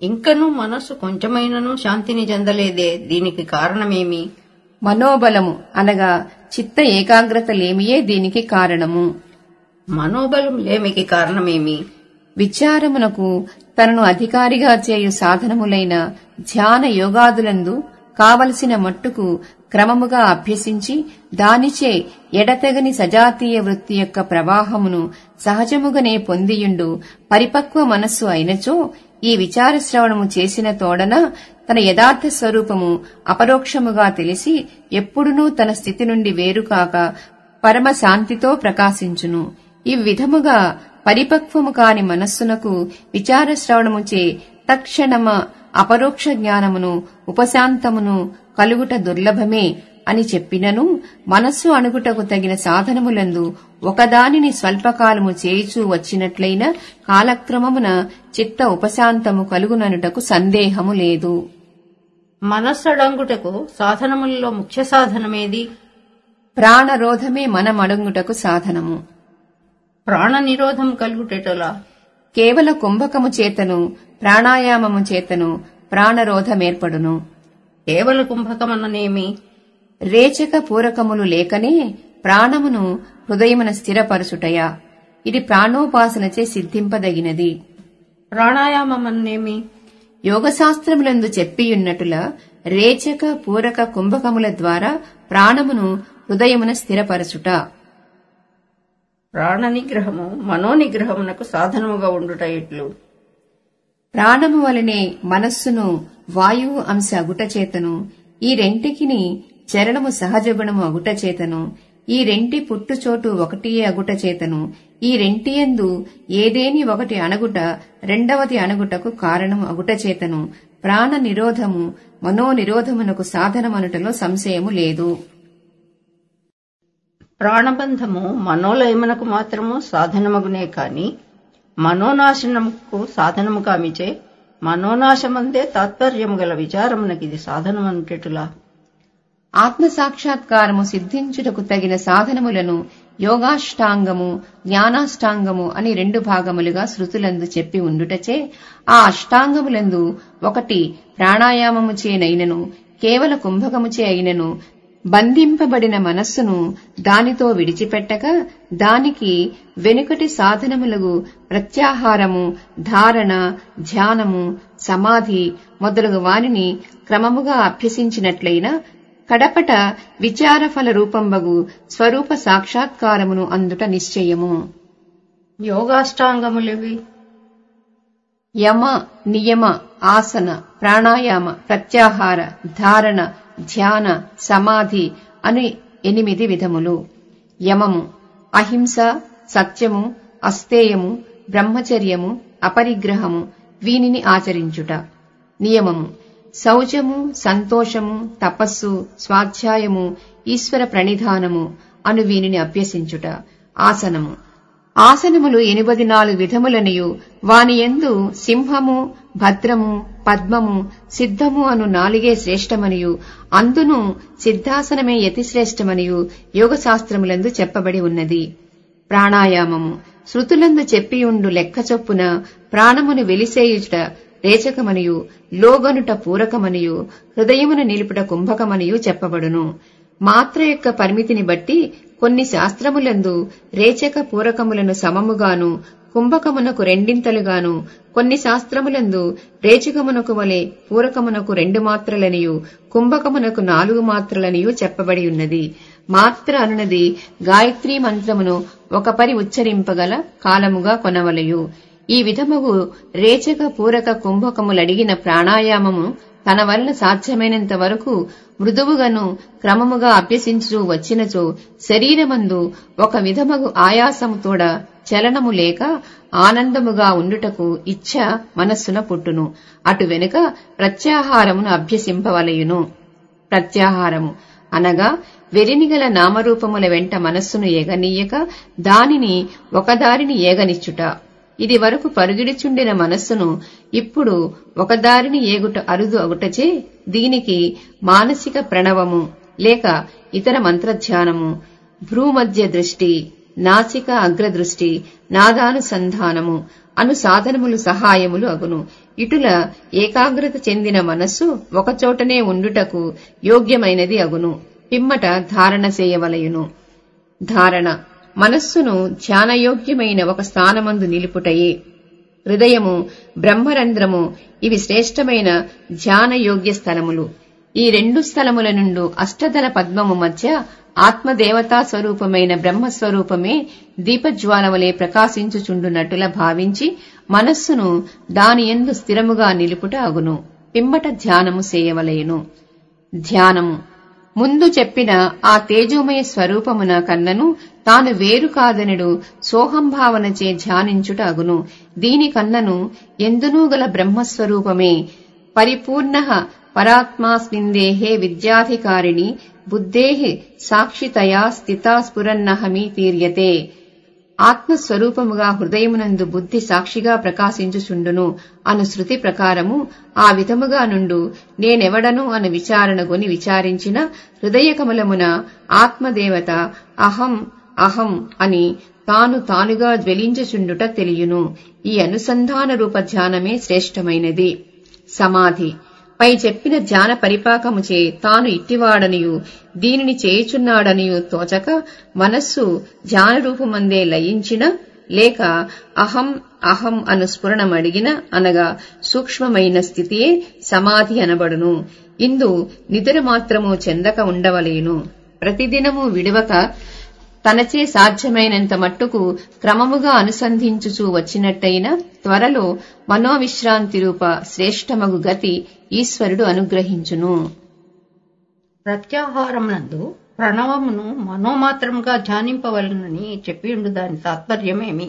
ఇంకనూ మనస్సు కొంచెమైనను శాంతిని చెందలేదే దీనికి కారణమేమి మనోబలము అనగా చిత్త ఏకాగ్రత లేమియే దీనికి కారణము మనోబలం లేమికి కారణమేమి విచారమునకు తనను అధికారిగా చేయు సాధనములైన ధ్యాన యోగాదులందు కావలసిన మట్టుకు క్రమముగా అభ్యసించి దానిచే ఎడతెగని సజాతీయ వృత్తి యొక్క ప్రవాహమును సహజముగానే పొందియుండు పరిపక్వ మనస్సు అయినచో ఈ విచార శ్రవణము చేసిన తోడన తన యథార్థ స్వరూపము అపరోక్షముగా తెలిసి ఎప్పుడునూ తన స్థితి నుండి వేరుకాక పరమ శాంతితో ప్రకాశించును ఈ విధముగా పరిపక్వము కాని మనస్సునకు విచార శ్రవణముచే తక్షణమ అపరోక్ష జ్ఞానమును ఉపశాంతమును కలుగుట దుర్లభమే అని చెప్పినను మనస్సు అణుగుటకు తగిన సాధనములందు ఒకదానిని స్వల్పకాలము చేయిచూ వచ్చినట్లయిన కాలక్రమమున చిత్త ఉపశాంతము కలుగుననుటకు సందేహము లేదు మనస్సడంగుటకు సాధనములలో ముఖ్య సాధనమేది ప్రాణరోధమే మనమడుంగుటకు సాధనము ప్రాణ నిరోధం కలుగుటెటలా కేవల కుంభకము చేతను ప్రాణాయామము చేతను ప్రాణరోధమేర్పడును కేవల కుంభకమన్ననేమి రేచక పూరకములు లేకనే ప్రాణమును హృదయమున స్థిరపరుచుటయా ఇది ప్రాణోపాసనచే సిద్ధింపదగినది ప్రాణాయామమన్నేమి యోగశాస్త్రములందు చెప్పియున్నట్టుల రేచక పూరక కుంభకముల ద్వారా ప్రాణమును హృదయమున స్థిరపరచుట ప్రాణ నిగ్రహము మనో నిగ్రహమునకు సాధనముగా ఉండుట ఇట్లు ప్రాణము వలనే మనస్సును వాయువు అంశ అగుటచేతను ఈ రెంటికిని చరణము సహజగుణము అగుటచేతను ఈ రెంటి పుట్టుచోటు ఒకటియే అగుటచేతను ఈ రెంటియందు ఏదేని ఒకటి అణగుట రెండవది అణగుటకు కారణము అగుటచేతను ప్రాణ నిరోధము మనో నిరోధమునకు సాధనమనుటలో సంశయము లేదు ప్రాణబంధము మనోలయమునకు మాత్రము సాధనమగునే కాని మనోనాశనముకు సాధనము కామిచే మనోనాశమందే తాత్పర్యము గల విచారమునకిది సాధనమనుటెటులా ఆత్మ సాక్షాత్కారము సిద్ధించుటకు తగిన సాధనములను యోగాష్టాంగము జ్ఞానాష్టాంగము అని రెండు భాగములుగా శృతులందు చెప్పి ఉండుటచే ఆ అష్టాంగములందు ఒకటి ప్రాణాయామముచేనైనను కేవల కుంభకముచే అయినను బంధింపబడిన మనస్సును దానితో విడిచిపెట్టక దానికి వెనుకటి సాధనములకు ప్రత్యాహారము ధారణ ధ్యానము సమాధి మొదలగు వానిని క్రమముగా అభ్యసించినట్లయిన కడపట విచారఫల రూపంబగు స్వరూప సాక్షాత్కారమును అందుట నిశ్చయము యోగాష్టాంగములివి యమ నియమ ఆసన ప్రాణాయామ ప్రత్యాహార ధారణ ధ్యాన సమాధి అని ఎనిమిది విధములు యమము అహింస సత్యము అస్తేయము బ్రహ్మచర్యము అపరిగ్రహము వీనిని ఆచరించుట నియమము శౌచము సంతోషము తపస్సు స్వాధ్యాయము ఈశ్వర ప్రణిధానము అను వీనిని అభ్యసించుట ఆసనము ఆసనములు ఎనిమిది నాలుగు విధములనియు వాని యందు సింహము భద్రము పద్మము సిద్ధము అను నాలుగే శ్రేష్టమనియు అందును సిద్ధాసనమే యతిశ్రేష్టమనియు యోగశాస్త్రములందు చెప్పబడి ఉన్నది ప్రాణాయామము శృతులందు చెప్పియుండు లెక్క చొప్పున ప్రాణమును వెలిసేయుట రేచకమనియు లోగనుట పూరకమనియు హృదయమును నిలుపుట కుంభకమనియు చెప్పబడును మాత్ర యొక్క పరిమితిని బట్టి కొన్ని శాస్త్రములందు రేచక పూరకములను సమముగాను కుంభకమునకు రెండింతలుగాను కొన్ని శాస్త్రములందు రేచకమునకు వలె పూరకమునకు రెండు మాత్రలనియు కుంభకమునకు నాలుగు మాత్రలనియు చెప్పబడి ఉన్నది మాత్ర అనునది గాయత్రీ మంత్రమును ఒక పరి ఉచ్చరింపగల కాలముగా కొనవలయు ఈ విధముగు రేచక పూరక కుంభకములడిగిన ప్రాణాయామము తన వల్ల సాధ్యమైనంత వరకు మృదువుగాను క్రమముగా అభ్యసించు వచ్చినచో శరీరమందు ఒక విధమగు ఆయాసము తోడ చలనము లేక ఆనందముగా ఉండుటకు ఇచ్ఛ మనస్సున పుట్టును అటు వెనుక ప్రత్యాహారమును అభ్యసింపవలయును ప్రత్యాహారము అనగా వెరినిగల నామరూపముల వెంట మనస్సును ఏగనీయక దానిని ఒకదారిని ఏగనిచ్చుట ఇది వరకు పరుగిడిచుండిన మనస్సును ఇప్పుడు ఒకదారిని ఏగుట అరుదు అగుటచే దీనికి మానసిక ప్రణవము లేక ఇతర మంత్రధ్యానము భ్రూమధ్య దృష్టి నాసిక అగ్రదృష్టి నాదానుసంధానము అను సాధనములు సహాయములు అగును ఇటుల ఏకాగ్రత చెందిన మనస్సు ఒకచోటనే ఉండుటకు యోగ్యమైనది అగును పిమ్మట ధారణ చేయవలయును ధారణ మనస్సును ధ్యానయోగ్యమైన ఒక స్థానమందు నిలుపుటయే హృదయము బ్రహ్మరంధ్రము ఇవి శ్రేష్టమైన ధ్యానయోగ్య స్థలములు ఈ రెండు స్థలముల నుండు అష్టదల పద్మము మధ్య ఆత్మదేవతా స్వరూపమైన బ్రహ్మస్వరూపమే దీపజ్వాల వలె ప్రకాశించుచుండునట్టులా భావించి మనస్సును దాని ఎందు స్థిరముగా నిలుపుట అగును పిమ్మట ధ్యానము చేయవలయును ధ్యానము ముందు చెప్పిన ఆ తేజోమయ స్వరూపమున కన్నను తాను వేరు కాదనుడు సోహంభావనచే ధ్యానించుట అగును దీని కన్నను ఎందునూ గల బ్రహ్మస్వరూపమే పరిపూర్ణ పరాత్మాస్మిందేహే విద్యాధికారిణి బుద్ధేః సాక్షితయా స్థితా స్ఫురన్నహమి తీర్యతే ఆత్మస్వరూపముగా హృదయమునందు బుద్ధి సాక్షిగా ప్రకాశించుచుండును అను శృతి ప్రకారము ఆ విధముగా నుండు నేనెవడను అను విచారణగొని విచారించిన హృదయ కమలమున ఆత్మదేవత అహం అహం అని తాను తానుగా జ్వలించుచుండుట తెలియును ఈ అనుసంధాన రూప ధ్యానమే శ్రేష్టమైనది సమాధి పై చెప్పిన ధ్యాన పరిపాకముచే తాను ఇట్టివాడనియు దీనిని చేయుచున్నాడనియు తోచక మనస్సు ధ్యాన రూపమందే లయించిన లేక అహం అహం అను స్ఫురణమడిగిన అనగా సూక్ష్మమైన స్థితియే సమాధి అనబడును ఇందు నిద్ర మాత్రము చెందక ఉండవలేను ప్రతిదినము విడవక తనచే సాధ్యమైనంత మట్టుకు క్రమముగా అనుసంధించుచూ వచ్చినట్టయిన త్వరలో మనోవిశ్రాంతి రూప శ్రేష్టమగు గతి ఈశ్వరుడు అనుగ్రహించును ప్రత్యాహారమునందు ప్రణవమును మనోమాత్రముగా ధ్యానింపవలనని చెప్పియుండు దాని తాత్పర్యమేమి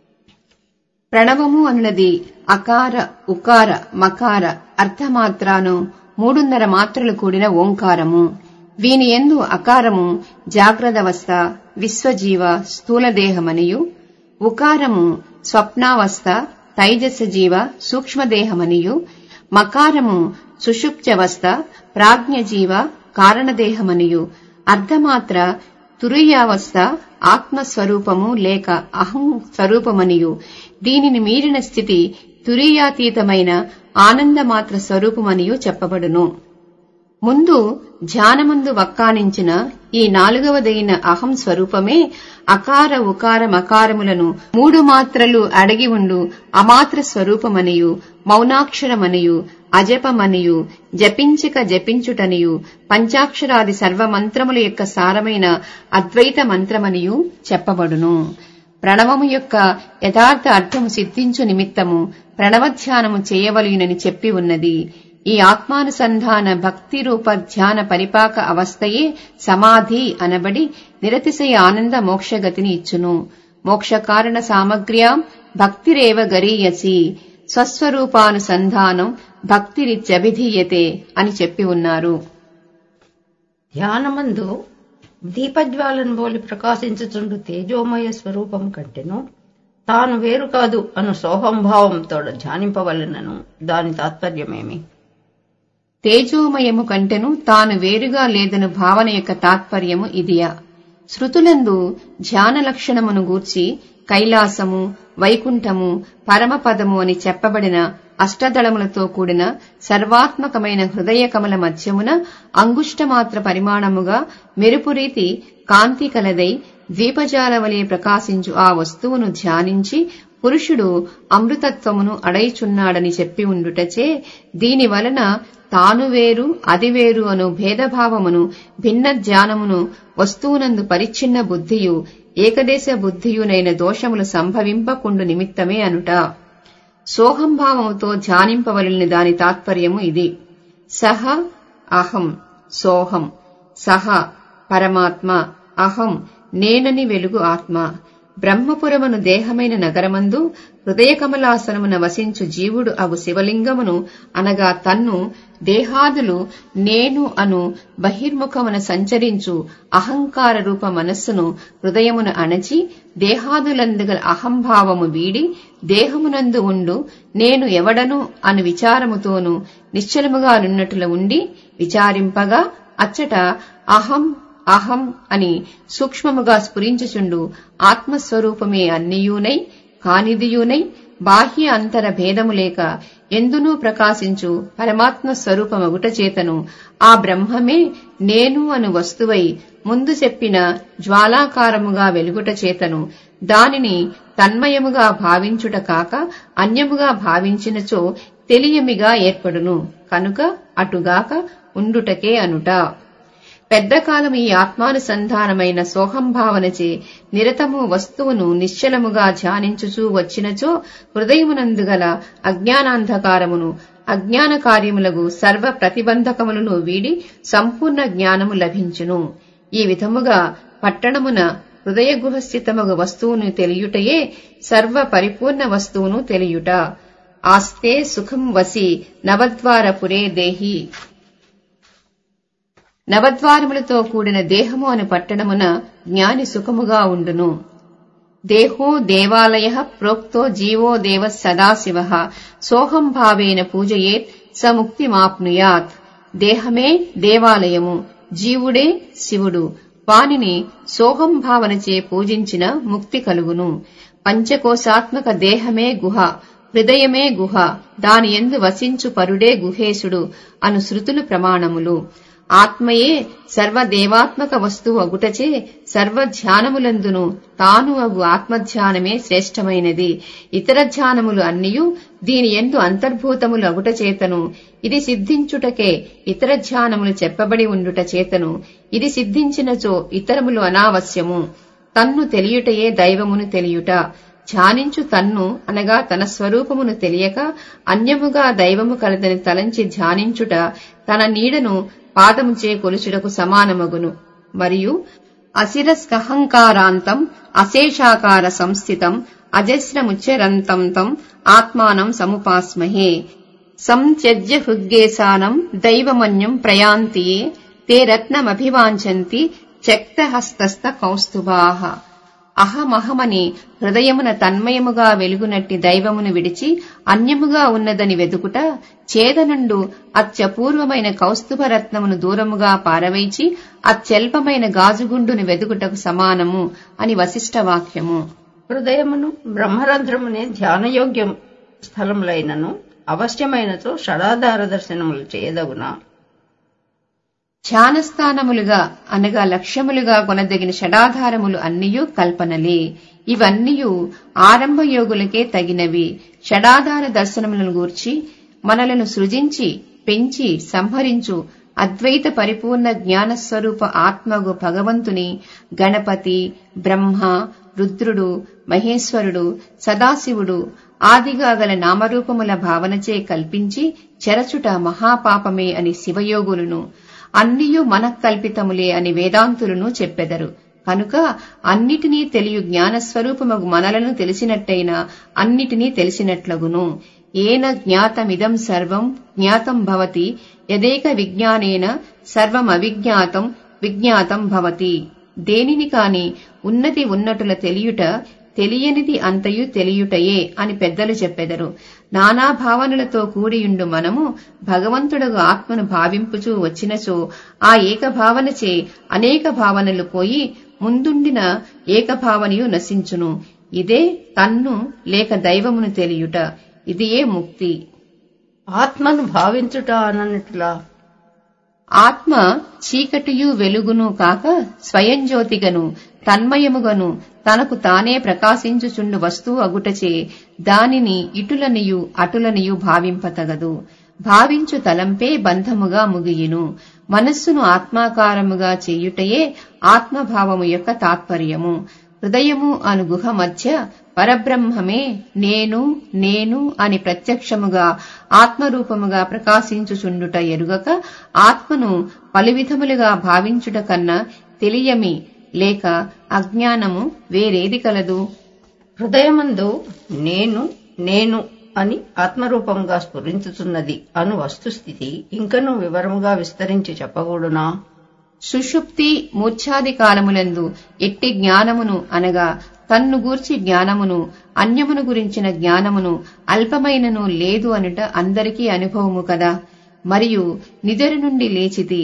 ప్రణవము అనునది అకార ఉకార మకార అర్థమాత్రాను మూడున్నర మాత్రలు కూడిన ఓంకారము వీని ఎందు అకారము జాగ్రదవస్థ విశ్వజీవ స్థూలదేహమనియు ఉకారము స్వప్నావస్థ తైజస జీవ సూక్ష్మదేహమనియు మకారము సుషుప్త్యవస్థ ప్రాజ్ఞజీవ కారణదేహమనియు అర్ధమాత్ర తురీయావస్థ ఆత్మస్వరూపము లేక అహం స్వరూపమనియు దీనిని మీరిన స్థితి తురీయాతీతమైన ఆనందమాత్ర స్వరూపమనియు చెప్పబడును ముందు ధ్యానమందు వక్కానించిన ఈ నాలుగవదైన అహం స్వరూపమే అకార ఉకార మకారములను మూడు మాత్రలు అడగి ఉండు అమాత్ర స్వరూపమనియు మౌనాక్షరమనియు అజపమనియు జపించక జపించుటనియు పంచాక్షరాది సర్వమంత్రముల యొక్క సారమైన అద్వైత మంత్రమనియు చెప్పబడును ప్రణవము యొక్క యథార్థ అర్థము సిద్ధించు నిమిత్తము ప్రణవధ్యానము చేయవలయునని చెప్పి ఉన్నది ఈ ఆత్మానుసంధాన భక్తి రూప ధ్యాన పరిపాక అవస్థయే సమాధి అనబడి నిరతిశయ ఆనంద మోక్షగతిని ఇచ్చును మోక్షకారణ సామగ్ర్యాం భక్తిరేవ గరీయసి స్వస్వరూపానుసంధానం భక్తిరిత్యభిధీయతే అని చెప్పి ఉన్నారు ధ్యానమందు దీపజ్వాలను పోలి ప్రకాశించుచుండు తేజోమయ స్వరూపం కంటెను తాను వేరు కాదు అను సోహంభావంతో ధ్యానింపవలనను దాని తాత్పర్యమేమి తేజోమయము కంటెను తాను వేరుగా లేదను భావన యొక్క తాత్పర్యము ఇదియా శృతులందు ధ్యాన లక్షణమును గూర్చి కైలాసము వైకుంఠము పరమపదము అని చెప్పబడిన అష్టదళములతో కూడిన సర్వాత్మకమైన హృదయ కమల మధ్యమున అంగుష్టమాత్ర పరిమాణముగా మెరుపురీతి కాంతి కలదై ద్వీపజాలవలే ప్రకాశించు ఆ వస్తువును ధ్యానించి పురుషుడు అమృతత్వమును అడైచున్నాడని చెప్పి ఉండుటచే దీని వలన తాను వేరు అది వేరు అను భేదభావమును భిన్న ధ్యానమును వస్తువునందు పరిచ్ఛిన్న బుద్ధియు ఏకదేశ బుద్ధియునైన దోషములు సంభవింపకుండు నిమిత్తమే అనుట సోహంభావముతో ధ్యానింపవలని దాని తాత్పర్యము ఇది సహ అహం సోహం సహ పరమాత్మ అహం నేనని వెలుగు ఆత్మ బ్రహ్మపురమును దేహమైన నగరమందు హృదయకమలాసనమున వసించు జీవుడు అగు శివలింగమును అనగా తన్ను దేహాదులు నేను అను బహిర్ముఖమున సంచరించు అహంకార రూప మనస్సును హృదయమున అణచి దేహాదులందుగల అహంభావము వీడి దేహమునందు ఉండు నేను ఎవడను అను విచారముతోనూ నిశ్చలముగా నున్నట్టుల ఉండి విచారింపగా అచ్చట అహం అహం అని సూక్ష్మముగా స్ఫురించుచుండు ఆత్మస్వరూపమే అన్నియూనై కానిదియూనై బాహ్య అంతర భేదము లేక ఎందునూ ప్రకాశించు పరమాత్మ స్వరూపమగుట చేతను ఆ బ్రహ్మమే నేను అను వస్తువై ముందు చెప్పిన జ్వాలాకారముగా వెలుగుట చేతను దానిని తన్మయముగా భావించుట కాక అన్యముగా భావించినచో తెలియమిగా ఏర్పడును కనుక అటుగాక ఉండుటకే అనుట పెద్ద కాలం ఈ ఆత్మానుసంధానమైన సోహంభావనచే నిరతము వస్తువును నిశ్చలముగా ధ్యానించుచూ వచ్చినచో హృదయమునందుగల అజ్ఞానాంధకారమును అజ్ఞాన కార్యములకు సర్వ ప్రతిబంధకములను వీడి సంపూర్ణ జ్ఞానము లభించును ఈ విధముగా పట్టణమున హృదయ గుహస్థితమగు వస్తువును తెలియుటయే సర్వ పరిపూర్ణ వస్తువును తెలియుట ఆస్తే సుఖం వసి నవద్వారపురే దేహి నవద్వారములతో కూడిన దేహము అని పట్టణమున జ్ఞాని సుఖముగా ఉండును దేహో దేవాలయ ప్రోక్తో జీవో దేవ సదాశివ సోహం భావేన పూజయేత్ స ముక్తిమాప్నుయాత్ దేహమే దేవాలయము జీవుడే శివుడు వానిని సోహం భావనచే పూజించిన ముక్తి కలుగును పంచకోశాత్మక దేహమే గుహ హృదయమే గుహ దాని ఎందు వసించు పరుడే గుహేశుడు అను శృతులు ప్రమాణములు ఆత్మయే సర్వదేవాత్మక వస్తువు అగుటచే సర్వధ్యానములందును తాను అగు ఆత్మధ్యానమే శ్రేష్టమైనది ఇతర ధ్యానములు అన్నియు దీని ఎందు అంతర్భూతములు అగుట చేతను ఇది సిద్ధించుటకే ఇతర ధ్యానములు చెప్పబడి ఉండుట చేతను ఇది సిద్ధించినచో ఇతరములు అనావశ్యము తన్ను తెలియుటయే దైవమును తెలియుట ధ్యానించు తన్ను అనగా తన స్వరూపమును తెలియక అన్యముగా దైవము కలదని తలంచి ధ్యానించుట తన నీడను పాదముచే కొలుచుటకు సమానమగును మరియు అసిరస్కహంకారాంతం అశేషాకార సంస్థితం అజస్రముచ్చరంతం తం ఆత్మానం సముపాస్మహే సంత్యజ్య హృద్గేశానం దైవమన్యం ప్రయాంతియే తే రత్నమభివాంఛంతి చక్తహస్తస్థ కౌస్తుభాః అహమహమని హృదయమున తన్మయముగా వెలుగునట్టి దైవమును విడిచి అన్యముగా ఉన్నదని వెదుకుట చేదనుండు అత్యపూర్వమైన కౌస్తుభరత్నమును దూరముగా పారవైచి అత్యల్పమైన గాజుగుండును వెదుకుటకు సమానము అని వశిష్ఠ వాక్యము హృదయమును బ్రహ్మరంధ్రమునే ధ్యానయోగ్యం స్థలములైనను అవశ్యమైనతో షడాధార దర్శనములు చేయదగునా ధ్యానస్థానములుగా అనగా లక్ష్యములుగా కొనదగిన షడాధారములు అన్నియూ కల్పనలే ఇవన్నీయు ఆరంభ యోగులకే తగినవి షడాధార దర్శనములను గూర్చి మనలను సృజించి పెంచి సంహరించు అద్వైత పరిపూర్ణ జ్ఞానస్వరూప ఆత్మగు భగవంతుని గణపతి బ్రహ్మ రుద్రుడు మహేశ్వరుడు సదాశివుడు ఆదిగా గల నామరూపముల భావనచే కల్పించి చెరచుట మహాపాపమే అని శివయోగులను అన్నియు మనకల్పితములే అని వేదాంతులను చెప్పెదరు కనుక అన్నిటినీ తెలియ జ్ఞానస్వరూపమగు మనలను తెలిసినట్టయినా అన్నిటినీ తెలిసినట్లగును ఏన జ్ఞాతమిదం సర్వం జ్ఞాతం భవతి యదేక విజ్ఞానేన సర్వం అవిజ్ఞాతం విజ్ఞాతం భవతి దేనిని కాని ఉన్నతి ఉన్నటుల తెలియుట తెలియనిది అంతయు తెలియుటయే అని పెద్దలు చెప్పెదరు నానా భావనలతో కూడియుండు మనము భగవంతుడగు ఆత్మను భావింపుచూ వచ్చినచో ఆ ఏకభావనచే అనేక భావనలు పోయి ముందుండిన ఏకభావనయు నశించును ఇదే తన్ను లేక దైవమును తెలియుట ఇదియే ముక్తి ఆత్మను భావించుట అనట్లా ఆత్మ చీకటియు వెలుగును కాక స్వయం జ్యోతిగను తన్మయముగను తనకు తానే ప్రకాశించుచుండు వస్తువు అగుటచే దానిని ఇటులనియు అటులనియు భావింపతగదు భావించు తలంపే బంధముగా ముగియును మనస్సును ఆత్మాకారముగా చేయుటయే ఆత్మభావము యొక్క తాత్పర్యము హృదయము అను గుహ మధ్య పరబ్రహ్మమే నేను నేను అని ప్రత్యక్షముగా ఆత్మరూపముగా ప్రకాశించుచుండుట ఎరుగక ఆత్మను పలువిధములుగా భావించుట కన్నా తెలియమి లేక అజ్ఞానము వేరేది కలదు హృదయమందు నేను నేను అని ఆత్మరూపంగా స్ఫురించుతున్నది అను వస్తుస్థితి ఇంకనూ వివరముగా విస్తరించి చెప్పకూడునా సుషుప్తి మూర్ఛాది కాలములందు ఎట్టి జ్ఞానమును అనగా తన్ను గూర్చి జ్ఞానమును అన్యమును గురించిన జ్ఞానమును అల్పమైనను లేదు అనుట అందరికీ అనుభవము కదా మరియు నిదరి నుండి లేచితి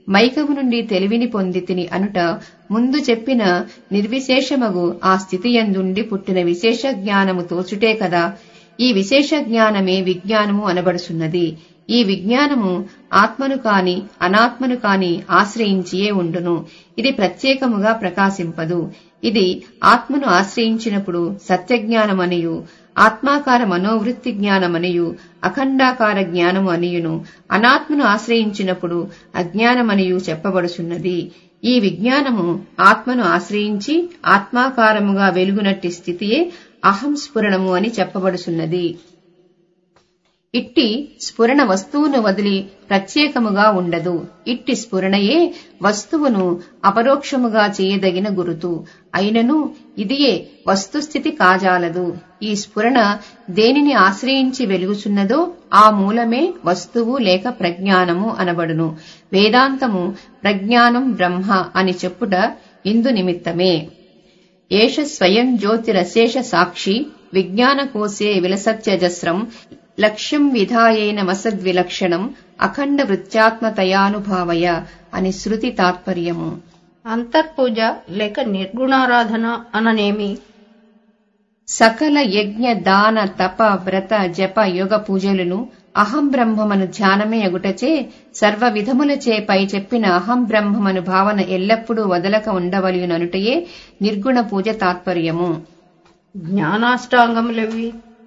మైకము నుండి తెలివిని పొందితిని అనుట ముందు చెప్పిన నిర్విశేషమగు ఆ స్థితియందుండి పుట్టిన విశేష జ్ఞానము తోచుటే కదా ఈ విశేష జ్ఞానమే విజ్ఞానము అనబడుచున్నది ఈ విజ్ఞానము ఆత్మను కాని అనాత్మను కాని ఆశ్రయించియే ఉండును ఇది ప్రత్యేకముగా ప్రకాశింపదు ఇది ఆత్మను ఆశ్రయించినప్పుడు సత్యజ్ఞానమనియు ఆత్మాకార మనోవృత్తి జ్ఞానమనియు అఖండాకార జ్ఞానము అనియును అనాత్మను ఆశ్రయించినప్పుడు అజ్ఞానమనియు చెప్పబడుచున్నది ఈ విజ్ఞానము ఆత్మను ఆశ్రయించి ఆత్మాకారముగా వెలుగునట్టి స్థితియే అహం స్ఫురణము అని చెప్పబడుచున్నది ఇట్టి స్ఫురణ వస్తువును వదిలి ప్రత్యేకముగా ఉండదు ఇట్టి స్ఫురణయే వస్తువును అపరోక్షముగా చేయదగిన గురుతు అయినను ఇదియే వస్తుస్థితి కాజాలదు ఈ స్ఫురణ దేనిని ఆశ్రయించి వెలుగుచున్నదో ఆ మూలమే వస్తువు లేక ప్రజ్ఞానము అనబడును వేదాంతము ప్రజ్ఞానం బ్రహ్మ అని చెప్పుట ఇందు నిమిత్తమే ఏష స్వయం జ్యోతిరశేష సాక్షి విజ్ఞానకోశే విలసత్యజస్రం లక్ష్యం విధాయేన మసద్విలక్షణం అఖండ వృత్యాత్మతయానుభావయ అని శృతి తాత్పర్యము అంతర్పూజ లేక నిర్గుణారాధన అననేమి సకల యజ్ఞ దాన తప వ్రత జప యోగ పూజలను అహం బ్రహ్మమను ధ్యానమే అగుటచే సర్వ విధములచే పై చెప్పిన అహం బ్రహ్మమను భావన ఎల్లప్పుడూ వదలక ఉండవలయుననుటయే నిర్గుణ పూజ తాత్పర్యము జ్ఞానాష్టాంగములవి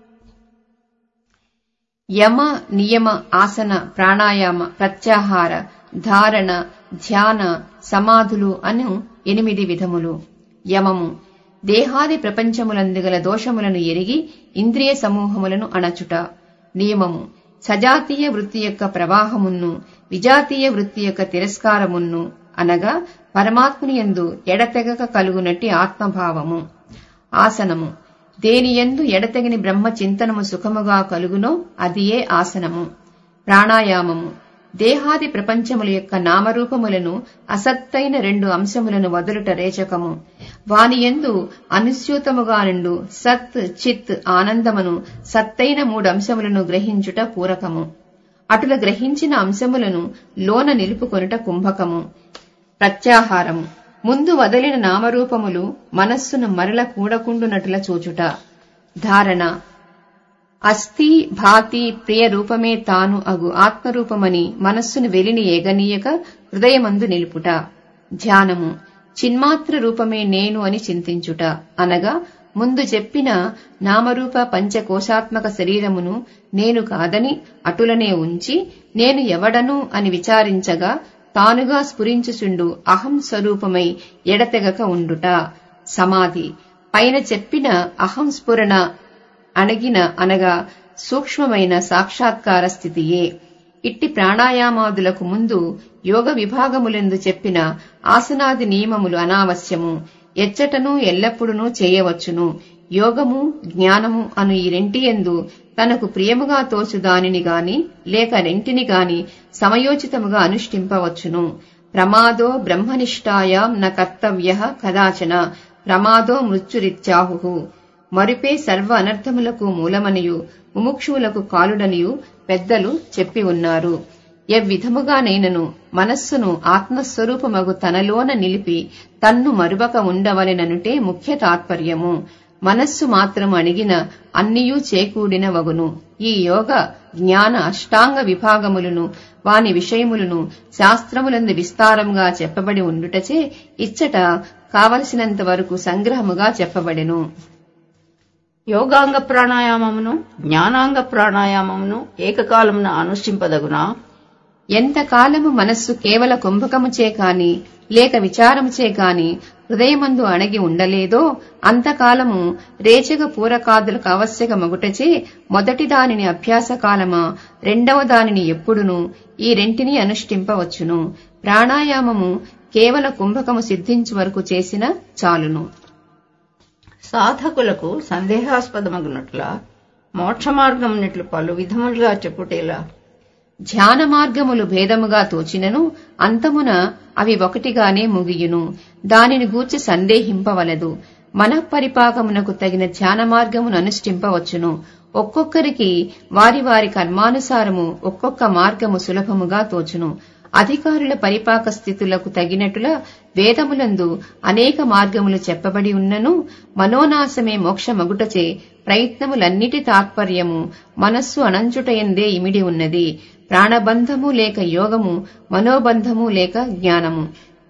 యమ నియమ ఆసన ప్రాణాయామ ప్రత్యాహార ధారణ ధ్యాన సమాధులు అను ఎనిమిది విధములు యమము దేహాది ప్రపంచములందుగల దోషములను ఎరిగి ఇంద్రియ సమూహములను అణచుట నియమము సజాతీయ వృత్తి యొక్క ప్రవాహమును విజాతీయ వృత్తి యొక్క తిరస్కారమును అనగా పరమాత్ముని యందు ఎడతెగక కలుగునట్టి ఆత్మభావము ఆసనము దేనియందు ఎడతెగని బ్రహ్మ చింతనము సుఖముగా కలుగునో అదియే ఆసనము ప్రాణాయామము దేహాది ప్రపంచముల యొక్క నామరూపములను అసత్తైన రెండు అంశములను వదులుట రేచకము వానియందు అనుస్యూతముగా నుండు సత్ చిత్ ఆనందమును సత్తైన మూడు అంశములను గ్రహించుట పూరకము అటుల గ్రహించిన అంశములను లోన నిలుపుకొనుట కుంభకము ప్రత్యాహారము ముందు వదిలిన నామరూపములు మనస్సును మరల కూడకుండునట్ల చూచుట ధారణ అస్థి భాతి ప్రియ రూపమే తాను అగు ఆత్మరూపమని మనస్సును వెలిని ఏగనీయక హృదయమందు నిలుపుట ధ్యానము చిన్మాత్ర రూపమే నేను అని చింతించుట అనగా ముందు చెప్పిన నామరూప పంచకోశాత్మక శరీరమును నేను కాదని అటులనే ఉంచి నేను ఎవడను అని విచారించగా తానుగా స్ఫురించుచుండు అహం స్వరూపమై ఎడతెగక ఉండుట సమాధి పైన చెప్పిన అహం స్ఫురణ అణగిన అనగా సూక్ష్మమైన సాక్షాత్కార స్థితియే ఇట్టి ప్రాణాయామాదులకు ముందు యోగ విభాగములందు చెప్పిన ఆసనాది నియమములు అనావశ్యము ఎచ్చటను ఎల్లప్పుడూ చేయవచ్చును యోగము జ్ఞానము అను ఈ రెంటియందు తనకు ప్రియముగా తోచు దానిని గాని లేక రెంటిని గాని సమయోచితముగా అనుష్ఠింపవచ్చును ప్రమాదో బ్రహ్మనిష్టాయాం న కర్తవ్య కదాచన ప్రమాదో మృత్యురిత్యాహు మరిపే సర్వ అనర్థములకు మూలమనియు ముముక్షువులకు కాలుడనియు పెద్దలు చెప్పి ఉన్నారు ఎవ్విధముగానైనను మనస్సును ఆత్మస్వరూపమగు తనలోన నిలిపి తన్ను మరువక ఉండవలెననుటే ముఖ్య తాత్పర్యము మనస్సు మాత్రం అణిగిన అన్నియూ చేకూడిన వగును ఈ యోగ జ్ఞాన అష్టాంగ విభాగములను వాని విషయములను శాస్త్రములందు విస్తారముగా చెప్పబడి ఉండుటచే ఇచ్చట కావలసినంత వరకు సంగ్రహముగా చెప్పబడెను యోగాంగ ప్రాణాయామమును జ్ఞానాంగ ప్రాణాయామమును ఏకకాలమున అనుష్ఠింపదగునా ఎంతకాలము మనస్సు కేవల కుంభకముచే కాని లేక విచారముచే కాని హృదయమందు అణగి ఉండలేదో అంతకాలము రేచగ పూరకాదులకు ఆవశ్యక మగుటచే మొదటి దానిని అభ్యాసకాలమా రెండవ దానిని ఎప్పుడును ఈ రెంటిని అనుష్ఠింపవచ్చును ప్రాణాయామము కేవల కుంభకము సిద్ధించు వరకు చేసిన చాలును సాధకులకు సందేహాస్పదమగునట్ల మోక్ష మార్గమునట్లు పలు విధములుగా చెప్పుటేలా ధ్యాన మార్గములు భేదముగా తోచినను అంతమున అవి ఒకటిగానే ముగియును దానిని గూర్చి సందేహింపవలదు మనఃపరిపాకమునకు తగిన ధ్యాన మార్గమును అనుష్ఠింపవచ్చును ఒక్కొక్కరికి వారి వారి కర్మానుసారము ఒక్కొక్క మార్గము సులభముగా తోచును అధికారుల పరిపాక స్థితులకు తగినట్టులా వేదములందు అనేక మార్గములు చెప్పబడి ఉన్నను మనోనాశమే మోక్షమగుటచే ప్రయత్నములన్నిటి తాత్పర్యము మనస్సు అనంచుటయందే ఇమిడి ఉన్నది ప్రాణబంధము లేక యోగము మనోబంధము లేక జ్ఞానము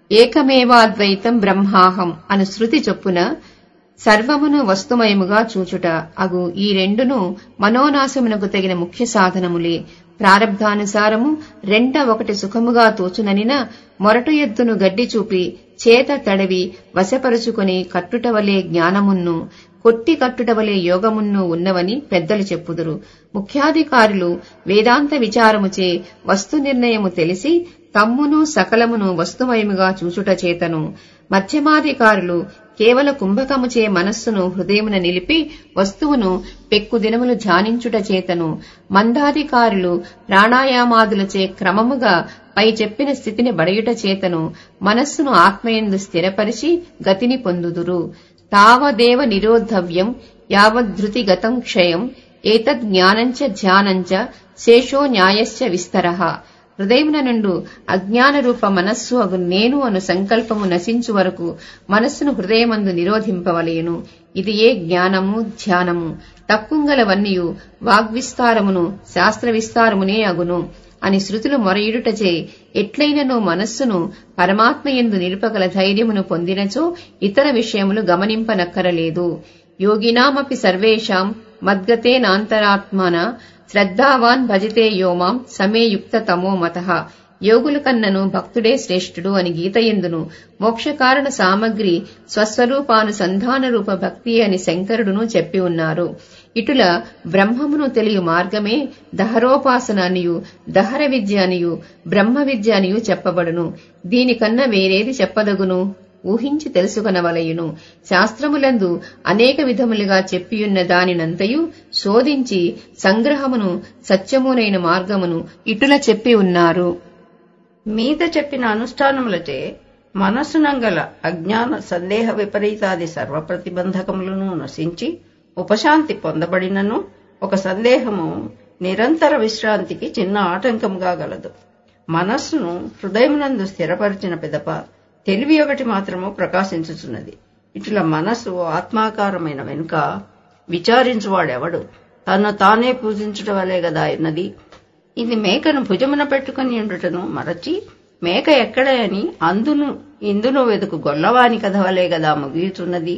ఏకమేవాద్వైతం బ్రహ్మాహం అను శృతి చొప్పున సర్వమును వస్తుమయముగా చూచుట అగు ఈ రెండును మనోనాశమునకు తగిన ముఖ్య సాధనములే ప్రారబ్ధానుసారము రెండ ఒకటి సుఖముగా తోచుననిన మొరటు ఎద్దును గడ్డి చూపి చేత తడవి వశపరుచుకుని కట్టుటవలే జ్ఞానమున్ను కొట్టి కట్టుటవలే యోగమున్ను ఉన్నవని పెద్దలు చెప్పుదురు ముఖ్యాధికారులు వేదాంత విచారముచే వస్తు నిర్ణయము తెలిసి తమ్మును సకలమును వస్తుమయముగా చూచుట చేతను మధ్యమాధికారులు కేవల కుంభకముచే మనస్సును హృదయమున నిలిపి వస్తువును పెక్కు దినములు ధ్యానించుట చేతను మందాధికారులు ప్రాణాయామాదులచే క్రమముగా పై చెప్పిన స్థితిని బడయుట చేతను మనస్సును ఆత్మయందు స్థిరపరిచి గతిని పొందుదురు తావదేవ నిరోధవ్యం యావద్ధృతి గతం క్షయం ఏతద్ జ్ఞానంచ ధ్యానంచ శేషో న్యాయశ్చ విస్తరః హృదయమున నుండు అజ్ఞాన రూప మనస్సు అగు నేను అను సంకల్పము నశించు వరకు మనస్సును హృదయమందు నిరోధింపవలయను ఇది ఏ జ్ఞానము ధ్యానము తక్కుంగలవన్నీయు వాగ్విస్తారమును శాస్త్ర విస్తారమునే అగును అని శృతులు మొరయిడుటచే ఎట్లైనను మనస్సును పరమాత్మయందు నిలుపగల ధైర్యమును పొందినచో ఇతర విషయములు గమనింపనక్కరలేదు యోగినామపి సర్వేషాం మద్గతేనాంతరాత్మన శ్రద్ధావాన్ భజతే యోమాం సమే యుక్త తమో మత యోగుల కన్నను భక్తుడే శ్రేష్ఠుడు అని గీతయందును మోక్షకారణ సామగ్రి స్వస్వరూపానుసంధాన రూప భక్తి అని శంకరుడును చెప్పి ఉన్నారు ఇటుల బ్రహ్మమును తెలియ మార్గమే దహరోపాసన అనియు దహర విద్య అనియు బ్రహ్మ విద్య అనియు చెప్పబడును దీనికన్నా వేరేది చెప్పదగును ఊహించి తెలుసుకొనవలయును శాస్త్రములందు అనేక విధములుగా చెప్పియున్న దానినంతయు శోధించి సంగ్రహమును సత్యమునైన మార్గమును ఇటుల చెప్పి ఉన్నారు మీద చెప్పిన అనుష్ఠానములచే మనస్సునంగల అజ్ఞాన సందేహ విపరీతాది సర్వ ప్రతిబంధకములను నశించి ఉపశాంతి పొందబడినను ఒక సందేహము నిరంతర విశ్రాంతికి చిన్న ఆటంకముగా గలదు మనస్సును హృదయమునందు స్థిరపరిచిన పిదప తెలివి ఒకటి మాత్రము ప్రకాశించుచున్నది ఇట్లా మనస్సు ఆత్మాకారమైన వెనుక విచారించువాడెవడు తను తానే పూజించుట వలే గదా ఉన్నది ఇది మేకను భుజమున పెట్టుకుని ఉండుటను మరచి మేక ఎక్కడే అని అందును ఇందును వెతుకు గొల్లవాని కథ వలే గదా ముగియుచున్నది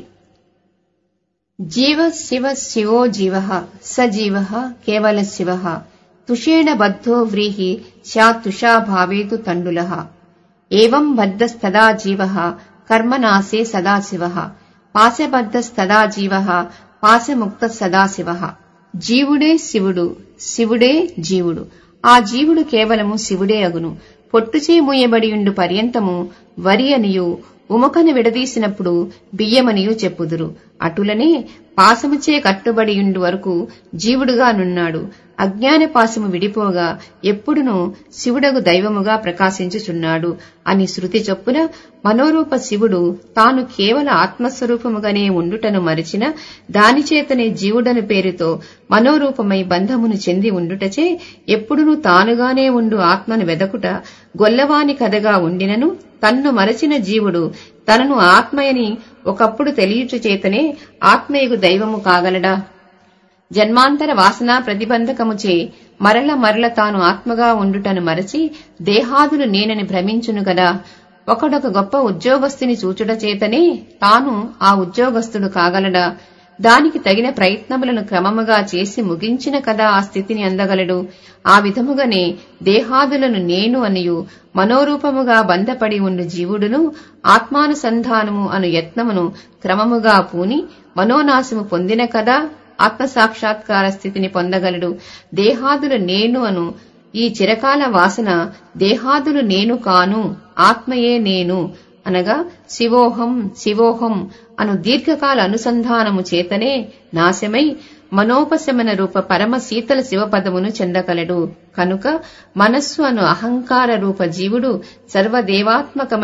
జీవ శివ శివో జీవ స జీవ కేవల శివ తుషేణ బద్ధో వ్రీహి స్యాత్తుషా భావేతు తండుల ఏవం బద్ధస్తదా జీవ కర్మనాశే సదాశివ పాశబద్ధస్తదా జీవ పాశముక్త సదాశివ జీవుడే శివుడు శివుడే జీవుడు ఆ జీవుడు కేవలము శివుడే అగును పొట్టుచే మూయబడియుండు పర్యంతము వరి అనియు ఉమకను విడదీసినప్పుడు బియ్యమనియు చెప్పుదురు అటులనే పాసముచే కట్టుబడియుండు వరకు జీవుడుగా నున్నాడు అజ్ఞాన పాసము విడిపోగా ఎప్పుడునూ శివుడగు దైవముగా ప్రకాశించుచున్నాడు అని శృతి చొప్పున మనోరూప శివుడు తాను కేవల ఆత్మస్వరూపముగానే ఉండుటను మరిచిన దానిచేతనే జీవుడను పేరుతో మనోరూపమై బంధమును చెంది ఉండుటచే ఎప్పుడునూ తానుగానే ఉండు ఆత్మను వెదకుట గొల్లవాని కథగా ఉండినను తన్ను మరచిన జీవుడు తనను ఆత్మయని ఒకప్పుడు తెలియచు చేతనే ఆత్మయగు దైవము కాగలడా జన్మాంతర వాసనా ప్రతిబంధకముచే మరల మరల తాను ఆత్మగా ఉండుటను మరచి దేహాదులు నేనని భ్రమించును గదా ఒకడొక గొప్ప ఉద్యోగస్తుని చూచుట చేతనే తాను ఆ ఉద్యోగస్తుడు కాగలడా దానికి తగిన ప్రయత్నములను క్రమముగా చేసి ముగించిన కదా ఆ స్థితిని అందగలడు ఆ విధముగానే దేహాదులను నేను అనియు మనోరూపముగా బంధపడి ఉండు జీవుడును ఆత్మానుసంధానము అను యత్నమును క్రమముగా పూని మనోనాశము పొందిన కదా ఆత్మసాక్షాత్కార స్థితిని పొందగలడు దేహాదులు నేను అను ఈ చిరకాల వాసన దేహాదులు నేను కాను ఆత్మయే నేను అనగా శివోహం శివోహం అను దీర్ఘకాల అనుసంధానము చేతనే నాశమై మనోపశమన రూప పరమ శీతల శివపదమును చెందగలడు కనుక మనస్సు అను అహంకార రూప జీవుడు సర్వదేవాత్మకమై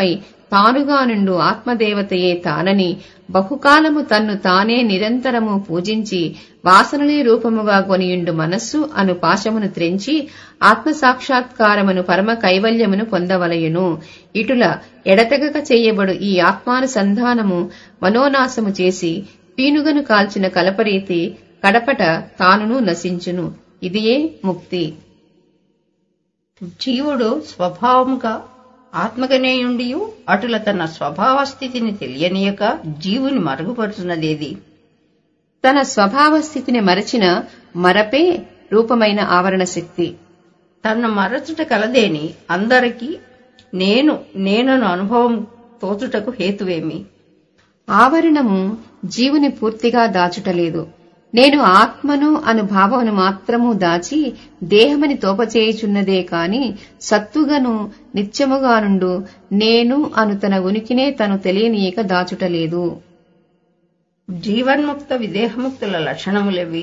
తానుగా నుండు ఆత్మదేవతయే తానని బహుకాలము తన్ను తానే నిరంతరము పూజించి వాసనలే రూపముగా కొనియుండు మనస్సు అను పాశమును త్రెంచి ఆత్మసాక్షాత్కారమును పరమ కైవల్యమును పొందవలయును ఇటుల ఎడతెగక చెయ్యబడు ఈ ఆత్మానుసంధానము మనోనాశము చేసి పీనుగను కాల్చిన కలపరీతి కడపట తానును నశించును ఇదియే ముక్తి జీవుడు స్వభావముగా ఆత్మగనేయుండియు అటుల తన స్వభావ స్థితిని తెలియనీయక జీవుని మరుగుపరుచున్నదేది తన స్వభావ స్థితిని మరచిన మరపే రూపమైన ఆవరణ శక్తి తన మరచుట కలదేని అందరికీ నేను నేనను అనుభవం తోచుటకు హేతువేమి ఆవరణము జీవుని పూర్తిగా దాచుటలేదు నేను ఆత్మను అను భావమును మాత్రము దాచి దేహమని తోపచేయుచున్నదే కాని సత్తుగను నిత్యముగా నుండు నేను అను తన ఉనికినే తను తెలియనీయక దాచుటలేదు జీవన్ముక్త విదేహముక్తుల లక్షణములెవి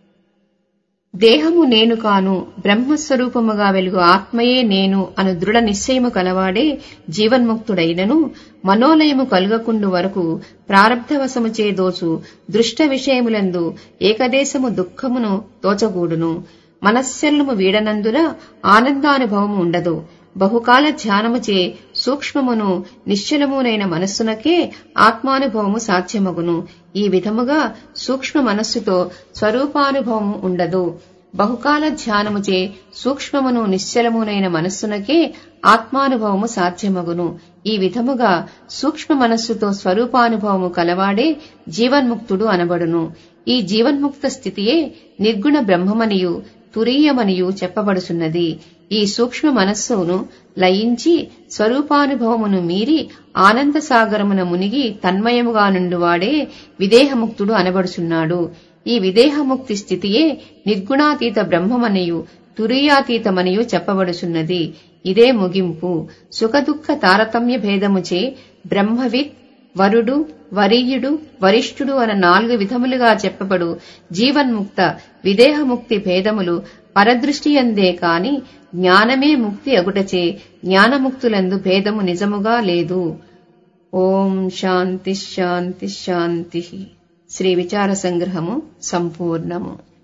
దేహము నేను కాను బ్రహ్మస్వరూపముగా వెలుగు ఆత్మయే నేను అను దృఢ నిశ్చయము కలవాడే జీవన్ముక్తుడైనను మనోలయము కలుగకుండు వరకు ప్రారబ్ధవశముచే దోచు దృష్ట విషయములందు ఏకదేశము దుఃఖమును తోచగూడును మనస్సెల్లుము వీడనందున ఆనందానుభవము ఉండదు బహుకాల ధ్యానముచే సూక్ష్మమును నిశ్చలమునైన మనస్సునకే ఆత్మానుభవము సాధ్యమగును ఈ విధముగా సూక్ష్మ మనస్సుతో స్వరూపానుభవము ఉండదు బహుకాల ధ్యానముచే సూక్ష్మమును నిశ్చలమునైన మనస్సునకే ఆత్మానుభవము సాధ్యమగును ఈ విధముగా సూక్ష్మ మనస్సుతో స్వరూపానుభవము కలవాడే జీవన్ముక్తుడు అనబడును ఈ జీవన్ముక్త స్థితియే నిర్గుణ బ్రహ్మమనియు తురీయమనియు చెప్పబడుచున్నది ఈ సూక్ష్మ మనస్సును లయించి స్వరూపానుభవమును మీరి ఆనంద సాగరమున మునిగి తన్మయముగా నుండువాడే విదేహముక్తుడు అనబడుచున్నాడు ఈ విదేహముక్తి స్థితియే నిర్గుణాతీత బ్రహ్మమనియు తురీయాతీతమనియు చెప్పబడుచున్నది ఇదే ముగింపు సుఖదుఃఖ తారతమ్య భేదముచే బ్రహ్మవిత్ వరుడు వరీయుడు వరిష్ఠుడు అన్న నాలుగు విధములుగా చెప్పబడు జీవన్ముక్త విదేహముక్తి భేదములు పరదృష్టి అందే కాని జ్ఞానమే ముక్తి అగుటచే జ్ఞానముక్తులందు భేదము నిజముగా లేదు ఓం శాంతి శాంతి శాంతి శ్రీ విచార సంగ్రహము సంపూర్ణము